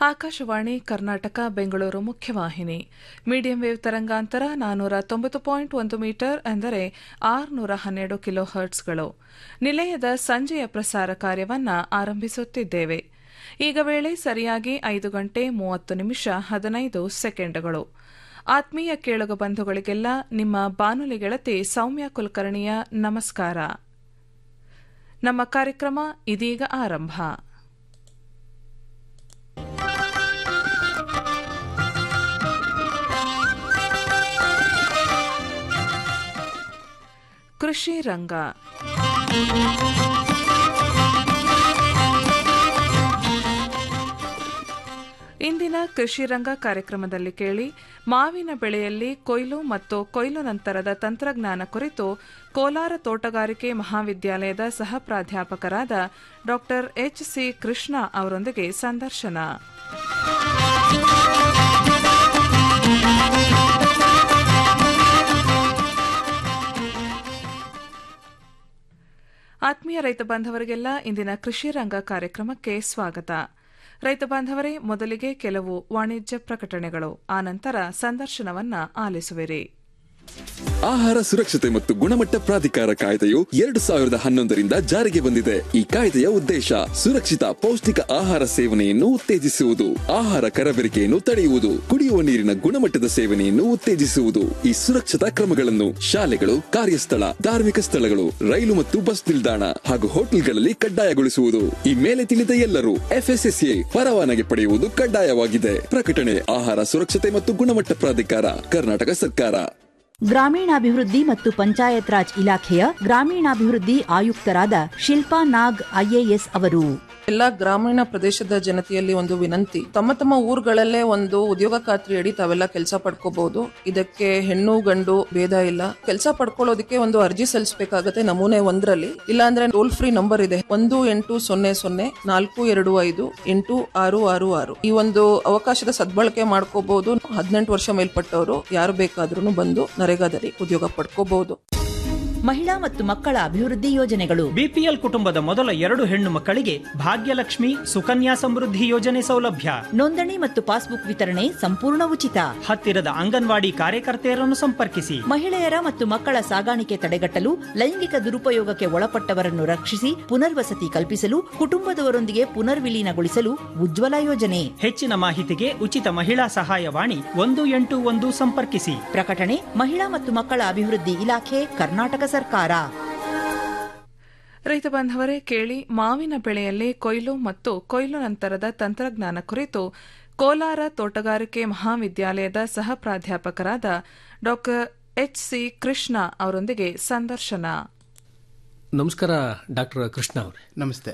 ಆಕಾಶವಾಣಿ ಕರ್ನಾಟಕ ಬೆಂಗಳೂರು ಮುಖ್ಯವಾಹಿನಿ medium wave ತರಂಗಾಂತರ ನಾನ್ನೂರ ತೊಂಬತ್ತು ಪಾಯಿಂಟ್ ಒಂದು ಮೀಟರ್ ಅಂದರೆ ಆರುನೂರ ಹನ್ನೆರಡು ಕಿಲೋ ಹರ್ಟ್ಸ್ಗಳು ನಿಲಯದ ಸಂಜೆಯ ಪ್ರಸಾರ ಕಾರ್ಯವನ್ನು ಆರಂಭಿಸುತ್ತಿದ್ದೇವೆ ಈಗ ವೇಳೆ ಸರಿಯಾಗಿ ಐದು ಗಂಟೆ ಮೂವತ್ತು ನಿಮಿಷ ಹದಿನೈದು ಸೆಕೆಂಡ್ಗಳು ಆತ್ಮೀಯ ಕೇಳುಗ ಬಂಧುಗಳಿಗೆಲ್ಲ ನಿಮ್ಮ ಬಾನುಲಿ ಗೆಳತಿ ಸೌಮ್ಯ ಕುಲಕರ್ಣಿಯ ನಮಸ್ಕಾರ ನಮ್ಮ ಕಾರ್ಯಕ್ರಮ ಇದೀಗ ಆರಂಭ ಕೃಷಿ ರಂಗ ಇಂದಿನ ಕೃಷಿ ರಂಗ ಕಾರ್ಯಕ್ರಮದಲ್ಲಿ ಕೇಳಿ ಮಾವಿನ ಬೆಳೆಯಲ್ಲಿ ಕೊಯ್ಲು ಮತ್ತು ಕೊಯ್ಲು ನಂತರದ ತಂತ್ರಜ್ಞಾನ ಕುರಿತು ಕೋಲಾರ ತೋಟಗಾರಿಕೆ ಮಹಾವಿದ್ಯಾಲಯದ ಸಹ ಪ್ರಾಧ್ಯಾಪಕರಾದ ಡಾ ಎಚ್ ಸಿ ಕೃಷ್ಣ ಅವರೊಂದಿಗೆ ಸಂದರ್ಶನ ಆತ್ಮೀಯ ರೈತ ಬಾಂಧವರಿಗೆಲ್ಲ ಇಂದಿನ ಕೃಷಿ ರಂಗ ಕಾರ್ಯಕ್ರಮಕ್ಕೆ ಸ್ವಾಗತ ರೈತ ಬಾಂಧವರೇ ಮೊದಲಿಗೆ ಕೆಲವು ವಾಣಿಜ್ಯ ಪ್ರಕಟಣೆಗಳು ಆನಂತರ ಸಂದರ್ಶನವನ್ನ ಆಲಿಸುವಿರಿ ಆಹಾರ ಸುರಕ್ಷತೆ ಮತ್ತು ಗುಣಮಟ್ಟ ಪ್ರಾಧಿಕಾರ ಕಾಯ್ದೆಯು ಎರಡು ಸಾವಿರದ ಹನ್ನೊಂದರಿಂದ ಜಾರಿಗೆ ಬಂದಿದೆ ಈ ಕಾಯ್ದೆಯ ಉದ್ದೇಶ ಸುರಕ್ಷಿತ ಪೌಷ್ಟಿಕ ಆಹಾರ ಸೇವನೆಯನ್ನು ಉತ್ತೇಜಿಸುವುದು ಆಹಾರ ಕರಬೇರಿಕೆಯನ್ನು ತಡೆಯುವುದು ಕುಡಿಯುವ ನೀರಿನ ಗುಣಮಟ್ಟದ ಸೇವನೆಯನ್ನು ಉತ್ತೇಜಿಸುವುದು ಈ ಸುರಕ್ಷತಾ ಕ್ರಮಗಳನ್ನು ಶಾಲೆಗಳು ಕಾರ್ಯಸ್ಥಳ ಧಾರ್ಮಿಕ ಸ್ಥಳಗಳು ರೈಲು ಮತ್ತು ಬಸ್ ನಿಲ್ದಾಣ ಹಾಗೂ ಹೋಟೆಲ್ಗಳಲ್ಲಿ ಕಡ್ಡಾಯಗೊಳಿಸುವುದು ಈ ಮೇಲೆ ತಿಳಿದ ಎಲ್ಲರೂ ಎಫ್ಎಸ್ಎಸ್ಎ ಪರವಾನಗಿ ಪಡೆಯುವುದು ಕಡ್ಡಾಯವಾಗಿದೆ ಪ್ರಕಟಣೆ ಆಹಾರ ಸುರಕ್ಷತೆ ಮತ್ತು ಗುಣಮಟ್ಟ ಪ್ರಾಧಿಕಾರ ಕರ್ನಾಟಕ ಸರ್ಕಾರ ಗ್ರಾಮೀಣಾಭಿವೃದ್ಧಿ ಮತ್ತು ಪಂಚಾಯತ್ ರಾಜ್ ಇಲಾಖೆಯ ಗ್ರಾಮೀಣಾಭಿವೃದ್ಧಿ ಆಯುಕ್ತರಾದ ಶಿಲ್ಪಾ ನಾಗ್ ಐಎಎಸ್ ಅವರು ಎಲ್ಲ ಗ್ರಾಮೀಣ ಪ್ರದೇಶದ ಜನತೆಯಲ್ಲಿ ಒಂದು ವಿನಂತಿ ತಮ್ಮ ತಮ್ಮ ಊರುಗಳಲ್ಲೇ ಒಂದು ಉದ್ಯೋಗ ಖಾತ್ರಿ ಅಡಿ ತಾವೆಲ್ಲ ಕೆಲಸ ಪಡ್ಕೋಬಹುದು ಇದಕ್ಕೆ ಹೆಣ್ಣು ಗಂಡು ಭೇದ ಇಲ್ಲ ಕೆಲಸ ಪಡ್ಕೊಳ್ಳೋದಕ್ಕೆ ಒಂದು ಅರ್ಜಿ ಸಲ್ಲಿಸಬೇಕಾಗತ್ತೆ ನಮೂನೆ ಒಂದರಲ್ಲಿ ಇಲ್ಲಾಂದ್ರೆ ಟೋಲ್ ಫ್ರೀ ನಂಬರ್ ಇದೆ ಒಂದು ಎಂಟು ಸೊನ್ನೆ ಸೊನ್ನೆ ನಾಲ್ಕು ಎರಡು ಐದು ಎಂಟು ಆರು ಆರು ಆರು ಈ ಒಂದು ಅವಕಾಶದ ಸದ್ಬಳಕೆ ಮಾಡ್ಕೋಬಹುದು ಹದಿನೆಂಟು ವರ್ಷ ಮೇಲ್ಪಟ್ಟವರು ಯಾರು ಬೇಕಾದ್ರೂ ಬಂದು ನರೇಗಾದಲ್ಲಿ ಉದ್ಯೋಗ ಪಡ್ಕೋಬಹುದು ಮಹಿಳಾ ಮತ್ತು ಮಕ್ಕಳ ಅಭಿವೃದ್ಧಿ ಯೋಜನೆಗಳು ಬಿಪಿಎಲ್ ಕುಟುಂಬದ ಮೊದಲ ಎರಡು ಹೆಣ್ಣು ಮಕ್ಕಳಿಗೆ ಭಾಗ್ಯಲಕ್ಷ್ಮಿ ಸುಕನ್ಯಾ ಸಮೃದ್ಧಿ ಯೋಜನೆ ಸೌಲಭ್ಯ ನೋಂದಣಿ ಮತ್ತು ಪಾಸ್ಬುಕ್ ವಿತರಣೆ ಸಂಪೂರ್ಣ ಉಚಿತ ಹತ್ತಿರದ ಅಂಗನವಾಡಿ ಕಾರ್ಯಕರ್ತೆಯರನ್ನು ಸಂಪರ್ಕಿಸಿ ಮಹಿಳೆಯರ ಮತ್ತು ಮಕ್ಕಳ ಸಾಗಾಣಿಕೆ ತಡೆಗಟ್ಟಲು ಲೈಂಗಿಕ ದುರುಪಯೋಗಕ್ಕೆ ಒಳಪಟ್ಟವರನ್ನು ರಕ್ಷಿಸಿ ಪುನರ್ವಸತಿ ಕಲ್ಪಿಸಲು ಕುಟುಂಬದವರೊಂದಿಗೆ ಪುನರ್ವಿಲೀನಗೊಳಿಸಲು ಉಜ್ವಲ ಯೋಜನೆ ಹೆಚ್ಚಿನ ಮಾಹಿತಿಗೆ ಉಚಿತ ಮಹಿಳಾ ಸಹಾಯವಾಣಿ ಒಂದು ಎಂಟು ಒಂದು ಸಂಪರ್ಕಿಸಿ ಪ್ರಕಟಣೆ ಮಹಿಳಾ ಮತ್ತು ಮಕ್ಕಳ ಅಭಿವೃದ್ಧಿ ಇಲಾಖೆ ಕರ್ನಾಟಕ ಸರ್ಕಾರ ರೈತ ಬಾಂಧವರೇ ಕೇಳಿ ಮಾವಿನ ಬೆಳೆಯಲ್ಲಿ ಕೊಯ್ಲು ಮತ್ತು ಕೊಯ್ಲು ನಂತರದ ತಂತ್ರಜ್ಞಾನ ಕುರಿತು ಕೋಲಾರ ತೋಟಗಾರಿಕೆ ಮಹಾವಿದ್ಯಾಲಯದ ಸಹ ಪ್ರಾಧ್ಯಾಪಕರಾದ ಡಾ ಎಚ್ ಸಿ ಕೃಷ್ಣ ಅವರೊಂದಿಗೆ ಸಂದರ್ಶನ ನಮಸ್ಕಾರ ಡಾಕ್ಟರ್ ಕೃಷ್ಣ ಅವರೇ ನಮಸ್ತೆ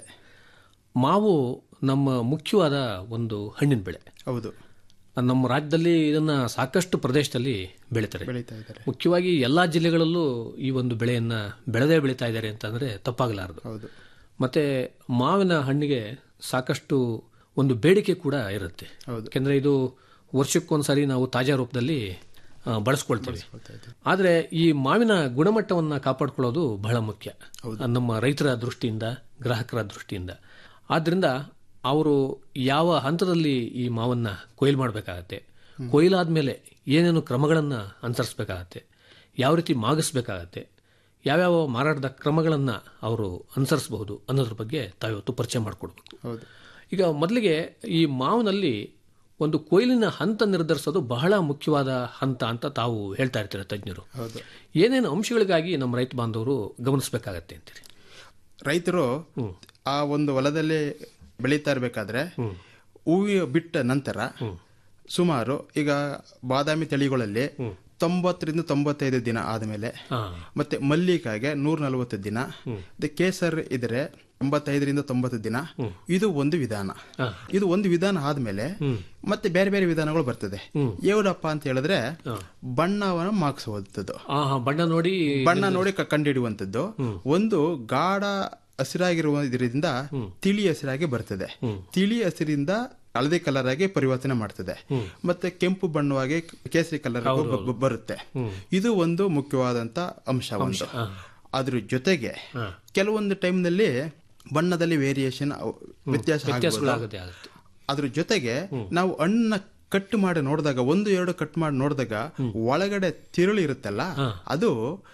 ಮಾವು ನಮ್ಮ ಮುಖ್ಯವಾದ ಒಂದು ಹಣ್ಣಿನ ಬೆಳೆ ಹೌದು ನಮ್ಮ ರಾಜ್ಯದಲ್ಲಿ ಇದನ್ನ ಸಾಕಷ್ಟು ಪ್ರದೇಶದಲ್ಲಿ ಬೆಳೀತಾರೆ ಬೆಳೀತಾ ಇದ್ದಾರೆ ಮುಖ್ಯವಾಗಿ ಎಲ್ಲಾ ಜಿಲ್ಲೆಗಳಲ್ಲೂ ಈ ಒಂದು ಬೆಳೆಯನ್ನ ಬೆಳೆದೇ ಬೆಳೀತಾ ಇದ್ದಾರೆ ಅಂತಂದ್ರೆ ತಪ್ಪಾಗಲಾರದು ಹೌದು ಮತ್ತೆ ಮಾವಿನ ಹಣ್ಣಿಗೆ ಸಾಕಷ್ಟು ಒಂದು ಬೇಡಿಕೆ ಕೂಡ ಇರುತ್ತೆ ಹೌದು. ಯಾಕೆಂದ್ರೆ ಇದು ವರ್ಷಕ್ಕೊಂದ್ಸರಿ ನಾವು ತಾಜಾ ರೂಪದಲ್ಲಿ ಆ, ಬಳಸ್ಕೊಳ್ತೀವಿ ಆದ್ರೆ ಈ ಮಾವಿನ ಗುಣಮಟ್ಟವನ್ನ ಕಾಪಾಡ್ಕೊಳ್ಳೋದು ಬಹಳ ಮುಖ್ಯ ನಮ್ಮ ರೈತರ ದೃಷ್ಟಿಯಿಂದ ಗ್ರಾಹಕರ ದೃಷ್ಟಿಯಿಂದ ಆದ್ರಿಂದ ಅವರು ಯಾವ ಹಂತದಲ್ಲಿ ಈ ಮಾವನ್ನ ಕೊಯ್ಲು ಮಾಡಬೇಕಾಗತ್ತೆ ಕೊಯ್ಲಾದ್ಮೇಲೆ ಏನೇನು ಕ್ರಮಗಳನ್ನ ಅನುಸರಿಸಬೇಕಾಗತ್ತೆ ಯಾವ ರೀತಿ ಮಾಗಿಸ್ಬೇಕಾಗತ್ತೆ ಯಾವ್ಯಾವ ಮಾರಾಟದ ಕ್ರಮಗಳನ್ನ ಅವರು ಅನುಸರಿಸಬಹುದು ಅನ್ನೋದ್ರ ಬಗ್ಗೆ ತಾವಿವತ್ತು ಪರಿಚಯ ಮಾಡಿಕೊಡ್ಬೇಕು ಹೌದು ಈಗ ಮೊದಲಿಗೆ ಈ ಮಾವಿನಲ್ಲಿ ಒಂದು ಕೊಯ್ಲಿನ ಹಂತ ನಿರ್ಧರಿಸೋದು ಬಹಳ ಮುಖ್ಯವಾದ ಹಂತ ಅಂತ ತಾವು ಹೇಳ್ತಾ ಇರ್ತೀರ ತಜ್ಞರು ಹೌದು ಏನೇನು ಅಂಶಗಳಿಗಾಗಿ ನಮ್ಮ ರೈತ ಬಾಂಧವರು ಗಮನಿಸಬೇಕಾಗತ್ತೆ ಅಂತೀರಿ ರೈತರು ಆ ಒಂದು ಹೊಲದಲ್ಲಿ ಬೆಳೀತಾ ಇರಬೇಕಾದ್ರೆ ಹೂವು ಬಿಟ್ಟ ನಂತರ ಸುಮಾರು ಈಗ ಬಾದಾಮಿ ತಳಿಗಳಲ್ಲಿ ತೊಂಬತ್ತರಿಂದ ತೊಂಬತ್ತೈದು ದಿನ ಆದಮೇಲೆ ಮತ್ತೆ ಮಲ್ಲಿಕಾಗೆ ನೂರ ನಲವತ್ತು ದಿನ ಮತ್ತೆ ಕೇಸರ್ ಇದ್ರೆ ಎಂಬತ್ತೈದರಿಂದ ತೊಂಬತ್ತು ದಿನ ಇದು ಒಂದು ವಿಧಾನ ಇದು ಒಂದು ವಿಧಾನ ಆದ್ಮೇಲೆ ಮತ್ತೆ ಬೇರೆ ಬೇರೆ ವಿಧಾನಗಳು ಬರ್ತದೆ ಏನಪ್ಪ ಅಂತ ಹೇಳಿದ್ರೆ ಬಣ್ಣವನ್ನು ಮಾಗಿಸುವಂಥದ್ದು ಆ ಹಾ, ಬಣ್ಣ ನೋಡಿ ಬಣ್ಣ ನೋಡಿ ಕ- ಕಂಡುಹಿಡಿಯುವಂಥದ್ದು ಒಂದು ಗಾಢ ಹಸಿರಾಗಿರುವುದರಿಂದ ತಿಳಿ ಹಸಿರಾಗಿ ಬರ್ತದೆ ತಿಳಿ ಹಸಿರಿಂದ ಹಳದಿ ಕಲರ್ ಆಗಿ ಪರಿವರ್ತನೆ ಮಾಡ್ತದೆ ಮತ್ತೆ ಕೆಂಪು ಬಣ್ಣವಾಗಿ ಕೇಸರಿ ಕಲರ್ ಬರುತ್ತೆ ಇದು ಒಂದು ಮುಖ್ಯವಾದಂತ ಅಂಶ ಒಂದು ಅದ್ರ ಜೊತೆಗೆ ಕೆಲವೊಂದು ಟೈಮ್ನಲ್ಲಿ ಬಣ್ಣದಲ್ಲಿ ವೇರಿಯೇಷನ್ ವ್ಯತ್ಯಾಸ ಆಗ್ಬೋದು. ವ್ಯತ್ಯಾಸಗಳಾಗುತ್ತೆ ಆಗುತ್ತೆ ಅದ್ರ ಜೊತೆಗೆ ನಾವು ಹಣ್ಣನ್ನ ಕಟ್ ಮಾಡಿ ನೋಡಿದಾಗ ಒಂದು ಎರಡು ಕಟ್ ಮಾಡಿ ನೋಡಿದಾಗ ಒಳಗಡೆ ತಿರುಳು ಇರುತ್ತಲ್ಲ ಅದು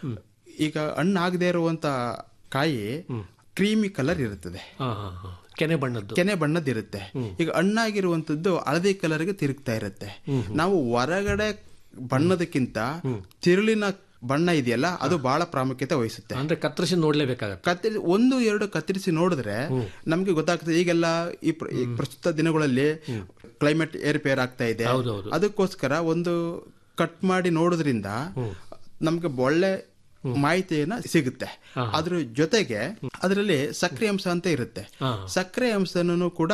ಈಗ ಹಣ್ಣು ಆಗದೆ ಇರುವಂತ ಕಾಯಿ ಕ್ರೀಮಿ ಕಲರ್ ಇರುತ್ತದೆ ಹಾ ಹಾ ಹಾ ಕೆನೆ ಬಣ್ಣದ್ದು ಕೆನೆ ಬಣ್ಣದಿರುತ್ತೆ ಈಗ ಹಣ್ಣಾಗಿರುವಂತದ್ದು ಹಳದಿ ಕಲರ್ಗೆ ತಿರುಗ್ತಾ ಇರುತ್ತೆ ನಾವು ಹೊರಗಡೆ ಬಣ್ಣದಕ್ಕಿಂತ ತಿರುಳಿನ ಬಣ್ಣ ಇದೆಯಲ್ಲ ಅದು ಬಹಳ ಪ್ರಾಮುಖ್ಯತೆ ವಹಿಸುತ್ತೆ ಅಂದ್ರೆ ಕತ್ತರಿಸಿ ನೋಡ್ಲೇಬೇಕಾಗತ್ತೆ ಕತ್ತರಿ ಒಂದು ಎರಡು ಕತ್ತರಿಸಿ ನೋಡಿದ್ರೆ ನಮ್ಗೆ ಗೊತ್ತಾಗ್ತದೆ ಈಗೆಲ್ಲ ಈ ಪ್ರ- ಈ ಪ್ರಸ್ತುತ ದಿನಗಳಲ್ಲಿ ಕ್ಲೈಮೇಟ್ ಏರ್ಪೇರ್ ಆಗ್ತಾ ಇದೆ ಹೌದೌದು. ಅದಕ್ಕೋಸ್ಕರ ಒಂದು ಕಟ್ ಮಾಡಿ ನೋಡೋದ್ರಿಂದ ನಮ್ಗೆ ಒಳ್ಳೆ ಮಾಹಿತಿಯನ್ನ ಸಿಗುತ್ತೆ ಅದ್ರ ಜೊತೆಗೆ ಅದರಲ್ಲಿ ಸಕ್ಕರೆ ಅಂಶ ಅಂತ ಇರುತ್ತೆ ಸಕ್ಕರೆ ಅಂಶನೂ ಕೂಡ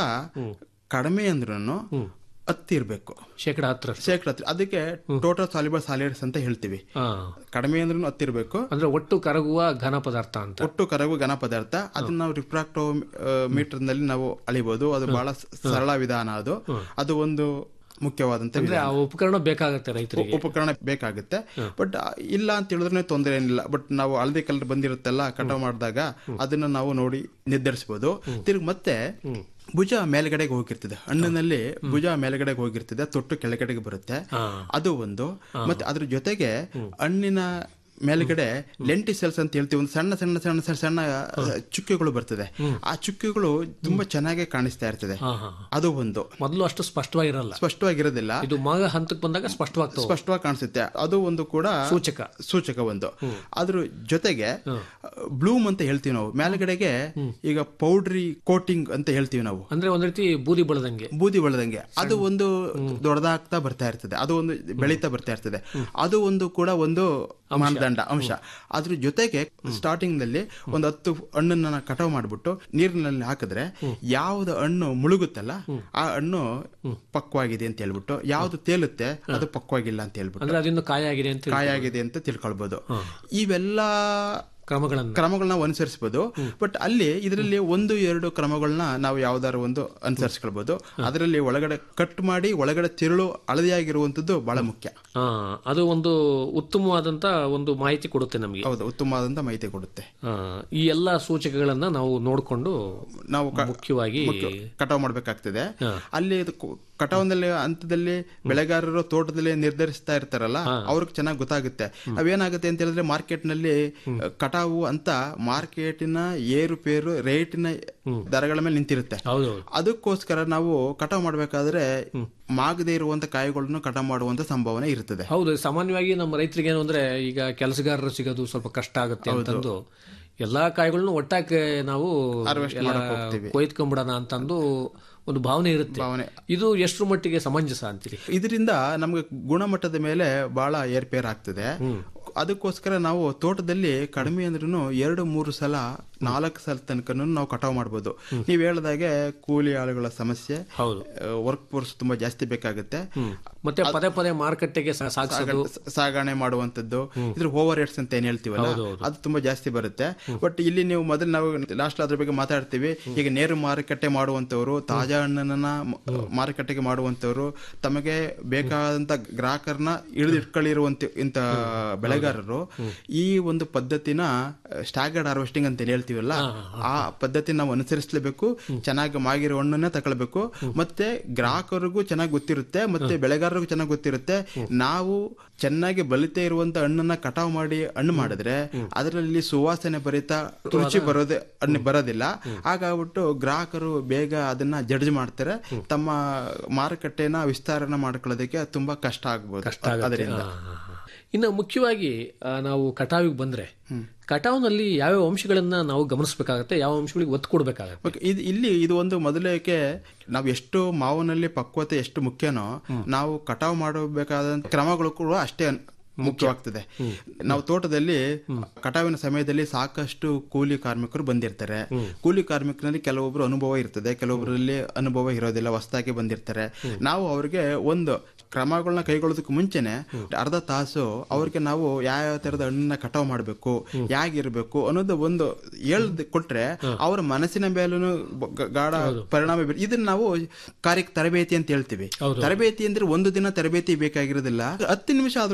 ಕಡಿಮೆ ಅಂದ್ರೂ ಹತ್ತಿ ಇರ್ಬೇಕು ಶೇಕಡ ಹತ್ತರ ಶೇಕಡ ಹತ್ತು. ಅದಕ್ಕೆ ಟೋಟಲ್ ಸಾಲಿಬಲ್ ಸಾಲಿಡ್ಸ್ ಅಂತ ಹೇಳ್ತೀವಿ ಹಾ ಕಡಿಮೆ ಅಂದ್ರೂ ಹತ್ತಿರ್ಬೇಕು ಅಂದ್ರೆ ಒಟ್ಟು ಕರಗುವ ಘನ ಪದಾರ್ಥ ಅಂತ ಒಟ್ಟು ಕರಗು ಘನ ಪದಾರ್ಥ ಅದನ್ನ ನಾವು ರಿಫ್ರಾಕ್ಟೋ ಮೀಟರ್ ನಲ್ಲಿ ನಾವು ಅಳಿಬಹುದು ಅದು ಬಹಳ ಸ- ಸರಳ ವಿಧಾನ ಅದು ಅದು ಒಂದು ಮುಖ್ಯವಾದಂತ ಅಂದ್ರೆ ಆ ವಿಧಾನ. ಉಪಕರಣ ಬೇಕಾಗತ್ತೆ ರೈತರಿಗೆ ಉ- ಉಪಕರಣ ಬೇಕಾಗುತ್ತೆ ಬಟ್ ಇಲ್ಲ ಅಂತ ಹೇಳಿದ್ರೆ ತೊಂದರೆ ಏನಿಲ್ಲ ಬಟ್ ನಾವು ಹಳದಿ ಕಲರ್ ಬಂದಿರುತ್ತಲ್ಲ ಕಟಾವ್ ಮಾಡಿದಾಗ ಅದನ್ನ ನಾವು ನೋಡಿ ನಿರ್ಧರಿಸಬಹುದು ತಿರ್ಗಿ ಮತ್ತೆ ಭುಜ ಮೇಲ್ಗಡೆಗೆ ಹೋಗಿರ್ತದೆ ಹಣ್ಣಿನಲ್ಲಿ ಭುಜ ಮೇಲ್ಗಡೆಗೆ ಹೋಗಿರ್ತದೆ ತೊಟ್ಟು ಕೆಳಗಡೆಗೆ ಬರುತ್ತೆ ಅದು ಒಂದು ಮತ್ತೆ ಅದ್ರ ಜೊತೆಗೆ ಹಣ್ಣಿನ ಮೇಲ್ಗಡೆ ಲೆಂಟಿ ಸೆಲ್ಸ್ ಅಂತ ಹೇಳ್ತೀವಿ ಒಂದು ಸಣ್ಣ ಸಣ್ಣ ಸಣ್ಣ ಸಣ್ಣ ಸಣ್ಣ ಚುಕ್ಕೆಗಳು ಬರ್ತದೆ ಆ ಚುಕ್ಕೆಗಳು ತುಂಬಾ ಚೆನ್ನಾಗಿ ಕಾಣಿಸ್ತಾ ಇರ್ತದೆ ಹಾ ಹಾ ಅದು ಒಂದು ಮೊದಲು ಅಷ್ಟು ಸ್ಪಷ್ಟವಾಗಿರಲ್ಲ ಸ್ಪಷ್ಟವಾಗಿರೋದಿಲ್ಲ ಇದು ಮಗ ಹಂತಕ್ಕೆ ಬಂದಾಗ ಸ್ಪಷ್ಟವಾಗ್ತವೆ ಸ್ಪಷ್ಟವಾಗಿ ಕಾಣಿಸುತ್ತೆ ಅದು ಒಂದು ಕೂಡ ಸೂಚಕ. ಸೂಚಕ ಒಂದು ಅದ್ರ ಜೊತೆಗೆ ಬ್ಲೂಮ್ ಅಂತ ಹೇಳ್ತೀವಿ ನಾವು ಮೇಲ್ಗಡೆಗೆ ಈಗ ಪೌಡ್ರಿ ಕೋಟಿಂಗ್ ಅಂತ ಹೇಳ್ತೀವಿ ನಾವು ಅಂದ್ರೆ ಒಂದ್ ರೀತಿ ಬೂದಿ ಬಳದಂಗೆ ಬೂದಿ ಬೆಳೆದಂಗೆ ಅದು ಒಂದು ದೊಡ್ಡದಾಗ್ತಾ ಬರ್ತಾ ಇರ್ತದೆ ಅದು ಒಂದು ಬೆಳೀತಾ ಬರ್ತಾ ಇರ್ತದೆ ಅದು ಒಂದು ಕೂಡ ಒಂದು ಮಾನದಂಡ ಅಂಶ ಅದ್ರ ಜೊತೆಗೆ ಸ್ಟಾರ್ಟಿಂಗ್ ನಲ್ಲಿ ಒಂದು ಹತ್ತು ಹಣ್ಣನ್ನ ಕಟಾವ್ ಮಾಡ್ಬಿಟ್ಟು ನೀರಿನಲ್ಲಿ ಹಾಕಿದ್ರೆ ಯಾವ್ದು ಹಣ್ಣು ಮುಳುಗುತ್ತಲ್ಲ ಆ ಹಣ್ಣು ಪಕ್ವಾಗಿದೆ ಅಂತ ಹೇಳ್ಬಿಟ್ಟು ಯಾವ್ದು ತೇಲುತ್ತೆ ಅದು ಪಕ್ವಾಗಿಲ್ಲ ಅಂತ ಹೇಳ್ಬಿಟ್ಟು ಅಂದ್ರೆ ಅದಿನ್ನು ಕಾಯ ಆಗಿದೆ ಅಂತ ಕಾಯ ಆಗಿದೆ ಅಂತ ತಿಳ್ಕೊಳ್ಬಹುದು ಇವೆಲ್ಲ ಕ್ರಮಗಳನ್ನ ಕ್ರಮಗಳನ್ನ ಅನುಸರಿಸಬಹುದು ಬಟ್ ಅಲ್ಲಿ ಇದರಲ್ಲಿ ಒಂದು ಎರಡು ಕ್ರಮಗಳನ್ನ ನಾವು ಯಾವ್ದಾದ್ರು ಒಂದು ಅನುಸರಿಸ್ಕೊಳ್ಬಹುದು ಅದರಲ್ಲಿ ಒಳಗಡೆ ಕಟ್ ಮಾಡಿ ಒಳಗಡೆ ತಿರುಳು ಹಳದಿಯಾಗಿರುವಂತದ್ದು ಬಹಳ ಮುಖ್ಯ ಹಾ ಅದು ಒಂದು ಉತ್ತಮವಾದಂತ ಒಂದು ಮಾಹಿತಿ ಕೊಡುತ್ತೆ ನಮಗೆ ಹೌದು ಉತ್ತಮವಾದಂತ ಮಾಹಿತಿ ಕೊಡುತ್ತೆ ಈ ಎಲ್ಲಾ ಸೂಚಕಗಳನ್ನ ನಾವು ನೋಡ್ಕೊಂಡು ನಾವು ಕ- ಮುಖ್ಯವಾಗಿ ಮುಖ್ಯ- ಕಟಾವ್ ಮಾಡ್ಬೇಕಾಗ್ತದೆ ಅಲ್ಲಿ ಇದು ಕು- ಕಟಾವ್ನಲ್ಲಿ ಹಂತದಲ್ಲಿ ಬೆಳೆಗಾರರು ತೋಟದಲ್ಲಿ ನಿರ್ಧರಿಸ್ತಾ ಇರ್ತಾರಲ್ಲ ಅವ್ರಿಗೆ ಚೆನ್ನಾಗಿ ಗೊತ್ತಾಗುತ್ತೆ ಅವೇನಾಗುತ್ತೆ ಅಂತ ಹೇಳಿದ್ರೆ ಮಾರ್ಕೆಟ್ ನಲ್ಲಿ ಕಟಾವು ಅಂತ ಮಾರ್ಕೆಟಿನ ಏರುಪೇರು ರೇಟಿನ ದರಗಳ ಮೇಲೆ ನಿಂತಿರುತ್ತೆ ಹೌದು ಅದಕ್ಕೋಸ್ಕರ ನಾವು ಕಟಾವ್ ಮಾಡ್ಬೇಕಾದ್ರೆ ಮಾಗದೇ ಇರುವಂತ ಕಾಯಿಗಳನ್ನು ಕಟಾವ್ ಮಾಡುವಂತ ಸಂಭಾವನೆ ಇರ್ತದೆ ಹೌದು ಸಾಮಾನ್ಯವಾಗಿ ನಮ್ಮ ರೈತರಿಗೆ ಏನು ಅಂದ್ರೆ ಈಗ ಕೆಲಸಗಾರರು ಸಿಗೋದು ಸ್ವಲ್ಪ ಕಷ್ಟ ಆಗುತ್ತೆ ಅಂತಂದು ಎಲ್ಲಾ ಕಾಯಿಗಳನ್ನು ಒಟ್ಟಾಗಿ ನಾವು Harvest ಎಲ್ಲ ಮಾಡಕ್ ಹೋಗ್ತೀವಿ. ಕೊಯ್ದ್ಕೊಂಬಿಡೋಣ ಅಂತಂದು ಒಂದು ಭಾವನೆ ಇರುತ್ತೆ ಭಾವನೆ. ಇದು ಎಷ್ಟರ ಮಟ್ಟಿಗೆ ಸಮಂಜಸ ಅಂತೀರಿ ಇದರಿಂದ ನಮ್ಗೆ ಗುಣಮಟ್ಟದ ಮೇಲೆ ಬಹಳ ಏರ್ಪೇರ್ ಆಗ್ತದೆ ಅದಕ್ಕೋಸ್ಕರ ನಾವು ತೋಟದಲ್ಲಿ ಕಡಿಮೆ ಅಂದ್ರೂ ಎರಡು ಮೂರು ಸಲ ನಾಲ್ಕು ಸಲ ತನಕ ನಾವು ಕಟಾವ್ ಮಾಡ್ಬೋದು ನೀವ್ ಹೇಳ್ದಾಗೆ ಕೂಲಿ ಆಳುಗಳ ಸಮಸ್ಯೆ ಹೌದು ವರ್ಕ್ ಫೋರ್ಸ್ ತುಂಬಾ ಜಾಸ್ತಿ ಬೇಕಾಗುತ್ತೆ ಮತ್ತೆ ಪದೇ ಪದೇ ಮಾರುಕಟ್ಟೆಗೆ ಸಾ- ಸಾಗಿಸೋದು ಸಾಗಣೆ- ಸಾಗಣೆ ಮಾಡುವಂತದ್ದು ಇದ್ರ ಓವರ್ ರೇಟ್ಸ್ ಅಂತ ಏನ್ ಹೇಳ್ತೀವಲ್ಲ ಅದು ತುಂಬಾ ಜಾಸ್ತಿ ಬರುತ್ತೆ ಬಟ್ ಇಲ್ಲಿ ನೀವು ಮೊದಲು ನಾವು ಲಾಸ್ಟ್ ಅದ್ರ ಬಗ್ಗೆ ಮಾತಾಡ್ತೀವಿ ಈಗ ನೇರು ಮಾರುಕಟ್ಟೆ ಮಾಡುವಂತವ್ರು ತಾಜಾ ಹಣ್ಣನ್ನ ಮ- ಮಾರುಕಟ್ಟೆಗೆ ಮಾಡುವಂತವ್ರು ತಮಗೆ ಬೇಕಾದಂತ ಗ್ರಾಹಕರನ್ನ ಹಿಡಿದಿಟ್ಕೊಳ್ಳಿರುವಂತ ಇಂತ ಬೆಳೆಗಾರರು ಈ ಒಂದು ಪದ್ಧತಿನ ಸ್ಟ್ಯಾಗರ್ಡ್ ಹಾರ್ವೆಸ್ಟಿಂಗ್ ಅಂತ ಏನ್ ಹೇಳ್ತೀವಲ್ಲ ಆ ಪದ್ಧತಿ ನಾವು ಅನುಸರಿಸಲೇಬೇಕು ಚೆನ್ನಾಗಿ ಮಾಗಿರೋ ಹಣ್ಣನ್ನೇ ತಗೊಳ್ಬೇಕು ಮತ್ತೆ ಗ್ರಾಹಕರಿಗೂ ಚೆನ್ನಾಗಿ ಗೊತ್ತಿರುತ್ತೆ ಮತ್ತೆ ಬೆಳೆಗಾರರಿಗೂ ಚೆನ್ನಾಗಿ ಗೊತ್ತಿರುತ್ತೆ ನಾವು ಚೆನ್ನಾಗಿ ಬಲಿತೆ ಇರುವಂತ ಹಣ್ಣನ್ನ ಕಟಾವ್ ಮಾಡಿ ಹಣ್ಣು ಮಾಡಿದ್ರೆ ಅದರಲ್ಲಿ ಸುವಾಸನೆ ಭರಿತ ರುಚಿ ಬರೋದೇ ಹಣ್ಣು ಬರೋದಿಲ್ಲ ಹಾಗಾಗ್ಬಿಟ್ಟು ಗ್ರಾಹಕರು ಬೇಗ ಅದನ್ನ ಜಡ್ಜ್ ಮಾಡ್ತಾರೆ ತಮ್ಮ ಮಾರುಕಟ್ಟೆನ ವಿಸ್ತಾರಣ ಮಾಡ್ಕೊಳ್ಳೋದಕ್ಕೆ ತುಂಬಾ ಕಷ್ಟ ಆಗ್ಬೋದು ಕಷ್ಟ ಆಗುತ್ತೆ. ಅದರಿಂದ ಹಾ, ಹಾ, ಹಾ. ಇನ್ನು ಮುಖ್ಯವಾಗಿ ಆ, ನಾವು ಕಟಾವಿಗೆ ಬಂದ್ರೆ ಕಟಾವ್ನಲ್ಲಿ ಯಾವ್ಯಾವ ಅಂಶಗಳನ್ನ ನಾವು ಗಮನಿಸಬೇಕಾಗತ್ತೆ ಯಾವ ಅಂಶಗಳಿಗೆ ಒತ್ತು ಕೊಡ್ಬೇಕಾಗತ್ತೆ ಓಕೆ, ಇದು ಇಲ್ಲಿ ಇದು ಒಂದು ಮೊದಲೇಕೆ ನಾವು ಎಷ್ಟು ಮಾವಿನಲ್ಲಿ ಪಕ್ವತೆ ಎಷ್ಟು ಮುಖ್ಯನೋ ನಾವು ಕಟಾವು ಮಾಡಬೇಕಾದ ಕ್ರಮಗಳು ಕೂಡ ಅಷ್ಟೇ ಅನ್- ಮುಖ್ಯವಾಗ್ತದೆ ನಾವು ತೋಟದಲ್ಲಿ ಕಟಾವಿನ ಸಮಯದಲ್ಲಿ ಸಾಕಷ್ಟು ಕೂಲಿ ಕಾರ್ಮಿಕರು ಬಂದಿರ್ತಾರೆ ಕೂಲಿ ಕಾರ್ಮಿಕರಲ್ಲಿ ಕೆಲವೊಬ್ರು ಅನುಭವ ಇರ್ತದೆ ಕೆಲವೊಬ್ಬರಲ್ಲಿ ಅನುಭವ ಇರೋದಿಲ್ಲ ಹೊಸದಾಗಿ ಬಂದಿರ್ತಾರೆ ನಾವು ಅವ್ರಿಗೆ ಒಂದು ಕ್ರಮಗಳನ್ನ ಕೈಗೊಳ್ಳೋದಕ್ಕೆ ಮುಂಚೆನೆ ಅರ್ಧ ತಾಸು ಅವ್ರಿಗೆ ನಾವು ಯಾವ ತರದ ಹಣ್ಣನ್ನ ಕಟಾವ್ ಮಾಡಬೇಕು ಹೇಗಿರ್ಬೇಕು ಅನ್ನೋದು ಒಂದು ಹೇಳ್ದ್ ಕೊಟ್ರೆ ಅವ್ರ ಮನಸ್ಸಿನ ಮೇಲೂ ಗಾಢ ಪರಿಣಾಮ ಬೀರ್ ಇದನ್ನ ನಾವು ಕಾರ್ಯಕ್ಕೆ ತರಬೇತಿ ಅಂತ ಹೇಳ್ತೀವಿ ತರಬೇತಿ ಅಂದ್ರೆ ಒಂದು ದಿನ ತರಬೇತಿ ಬೇಕಾಗಿರೋದಿಲ್ಲ ಹತ್ತು ನಿಮಿಷ ಆದ್ರೂ ಸಾಕು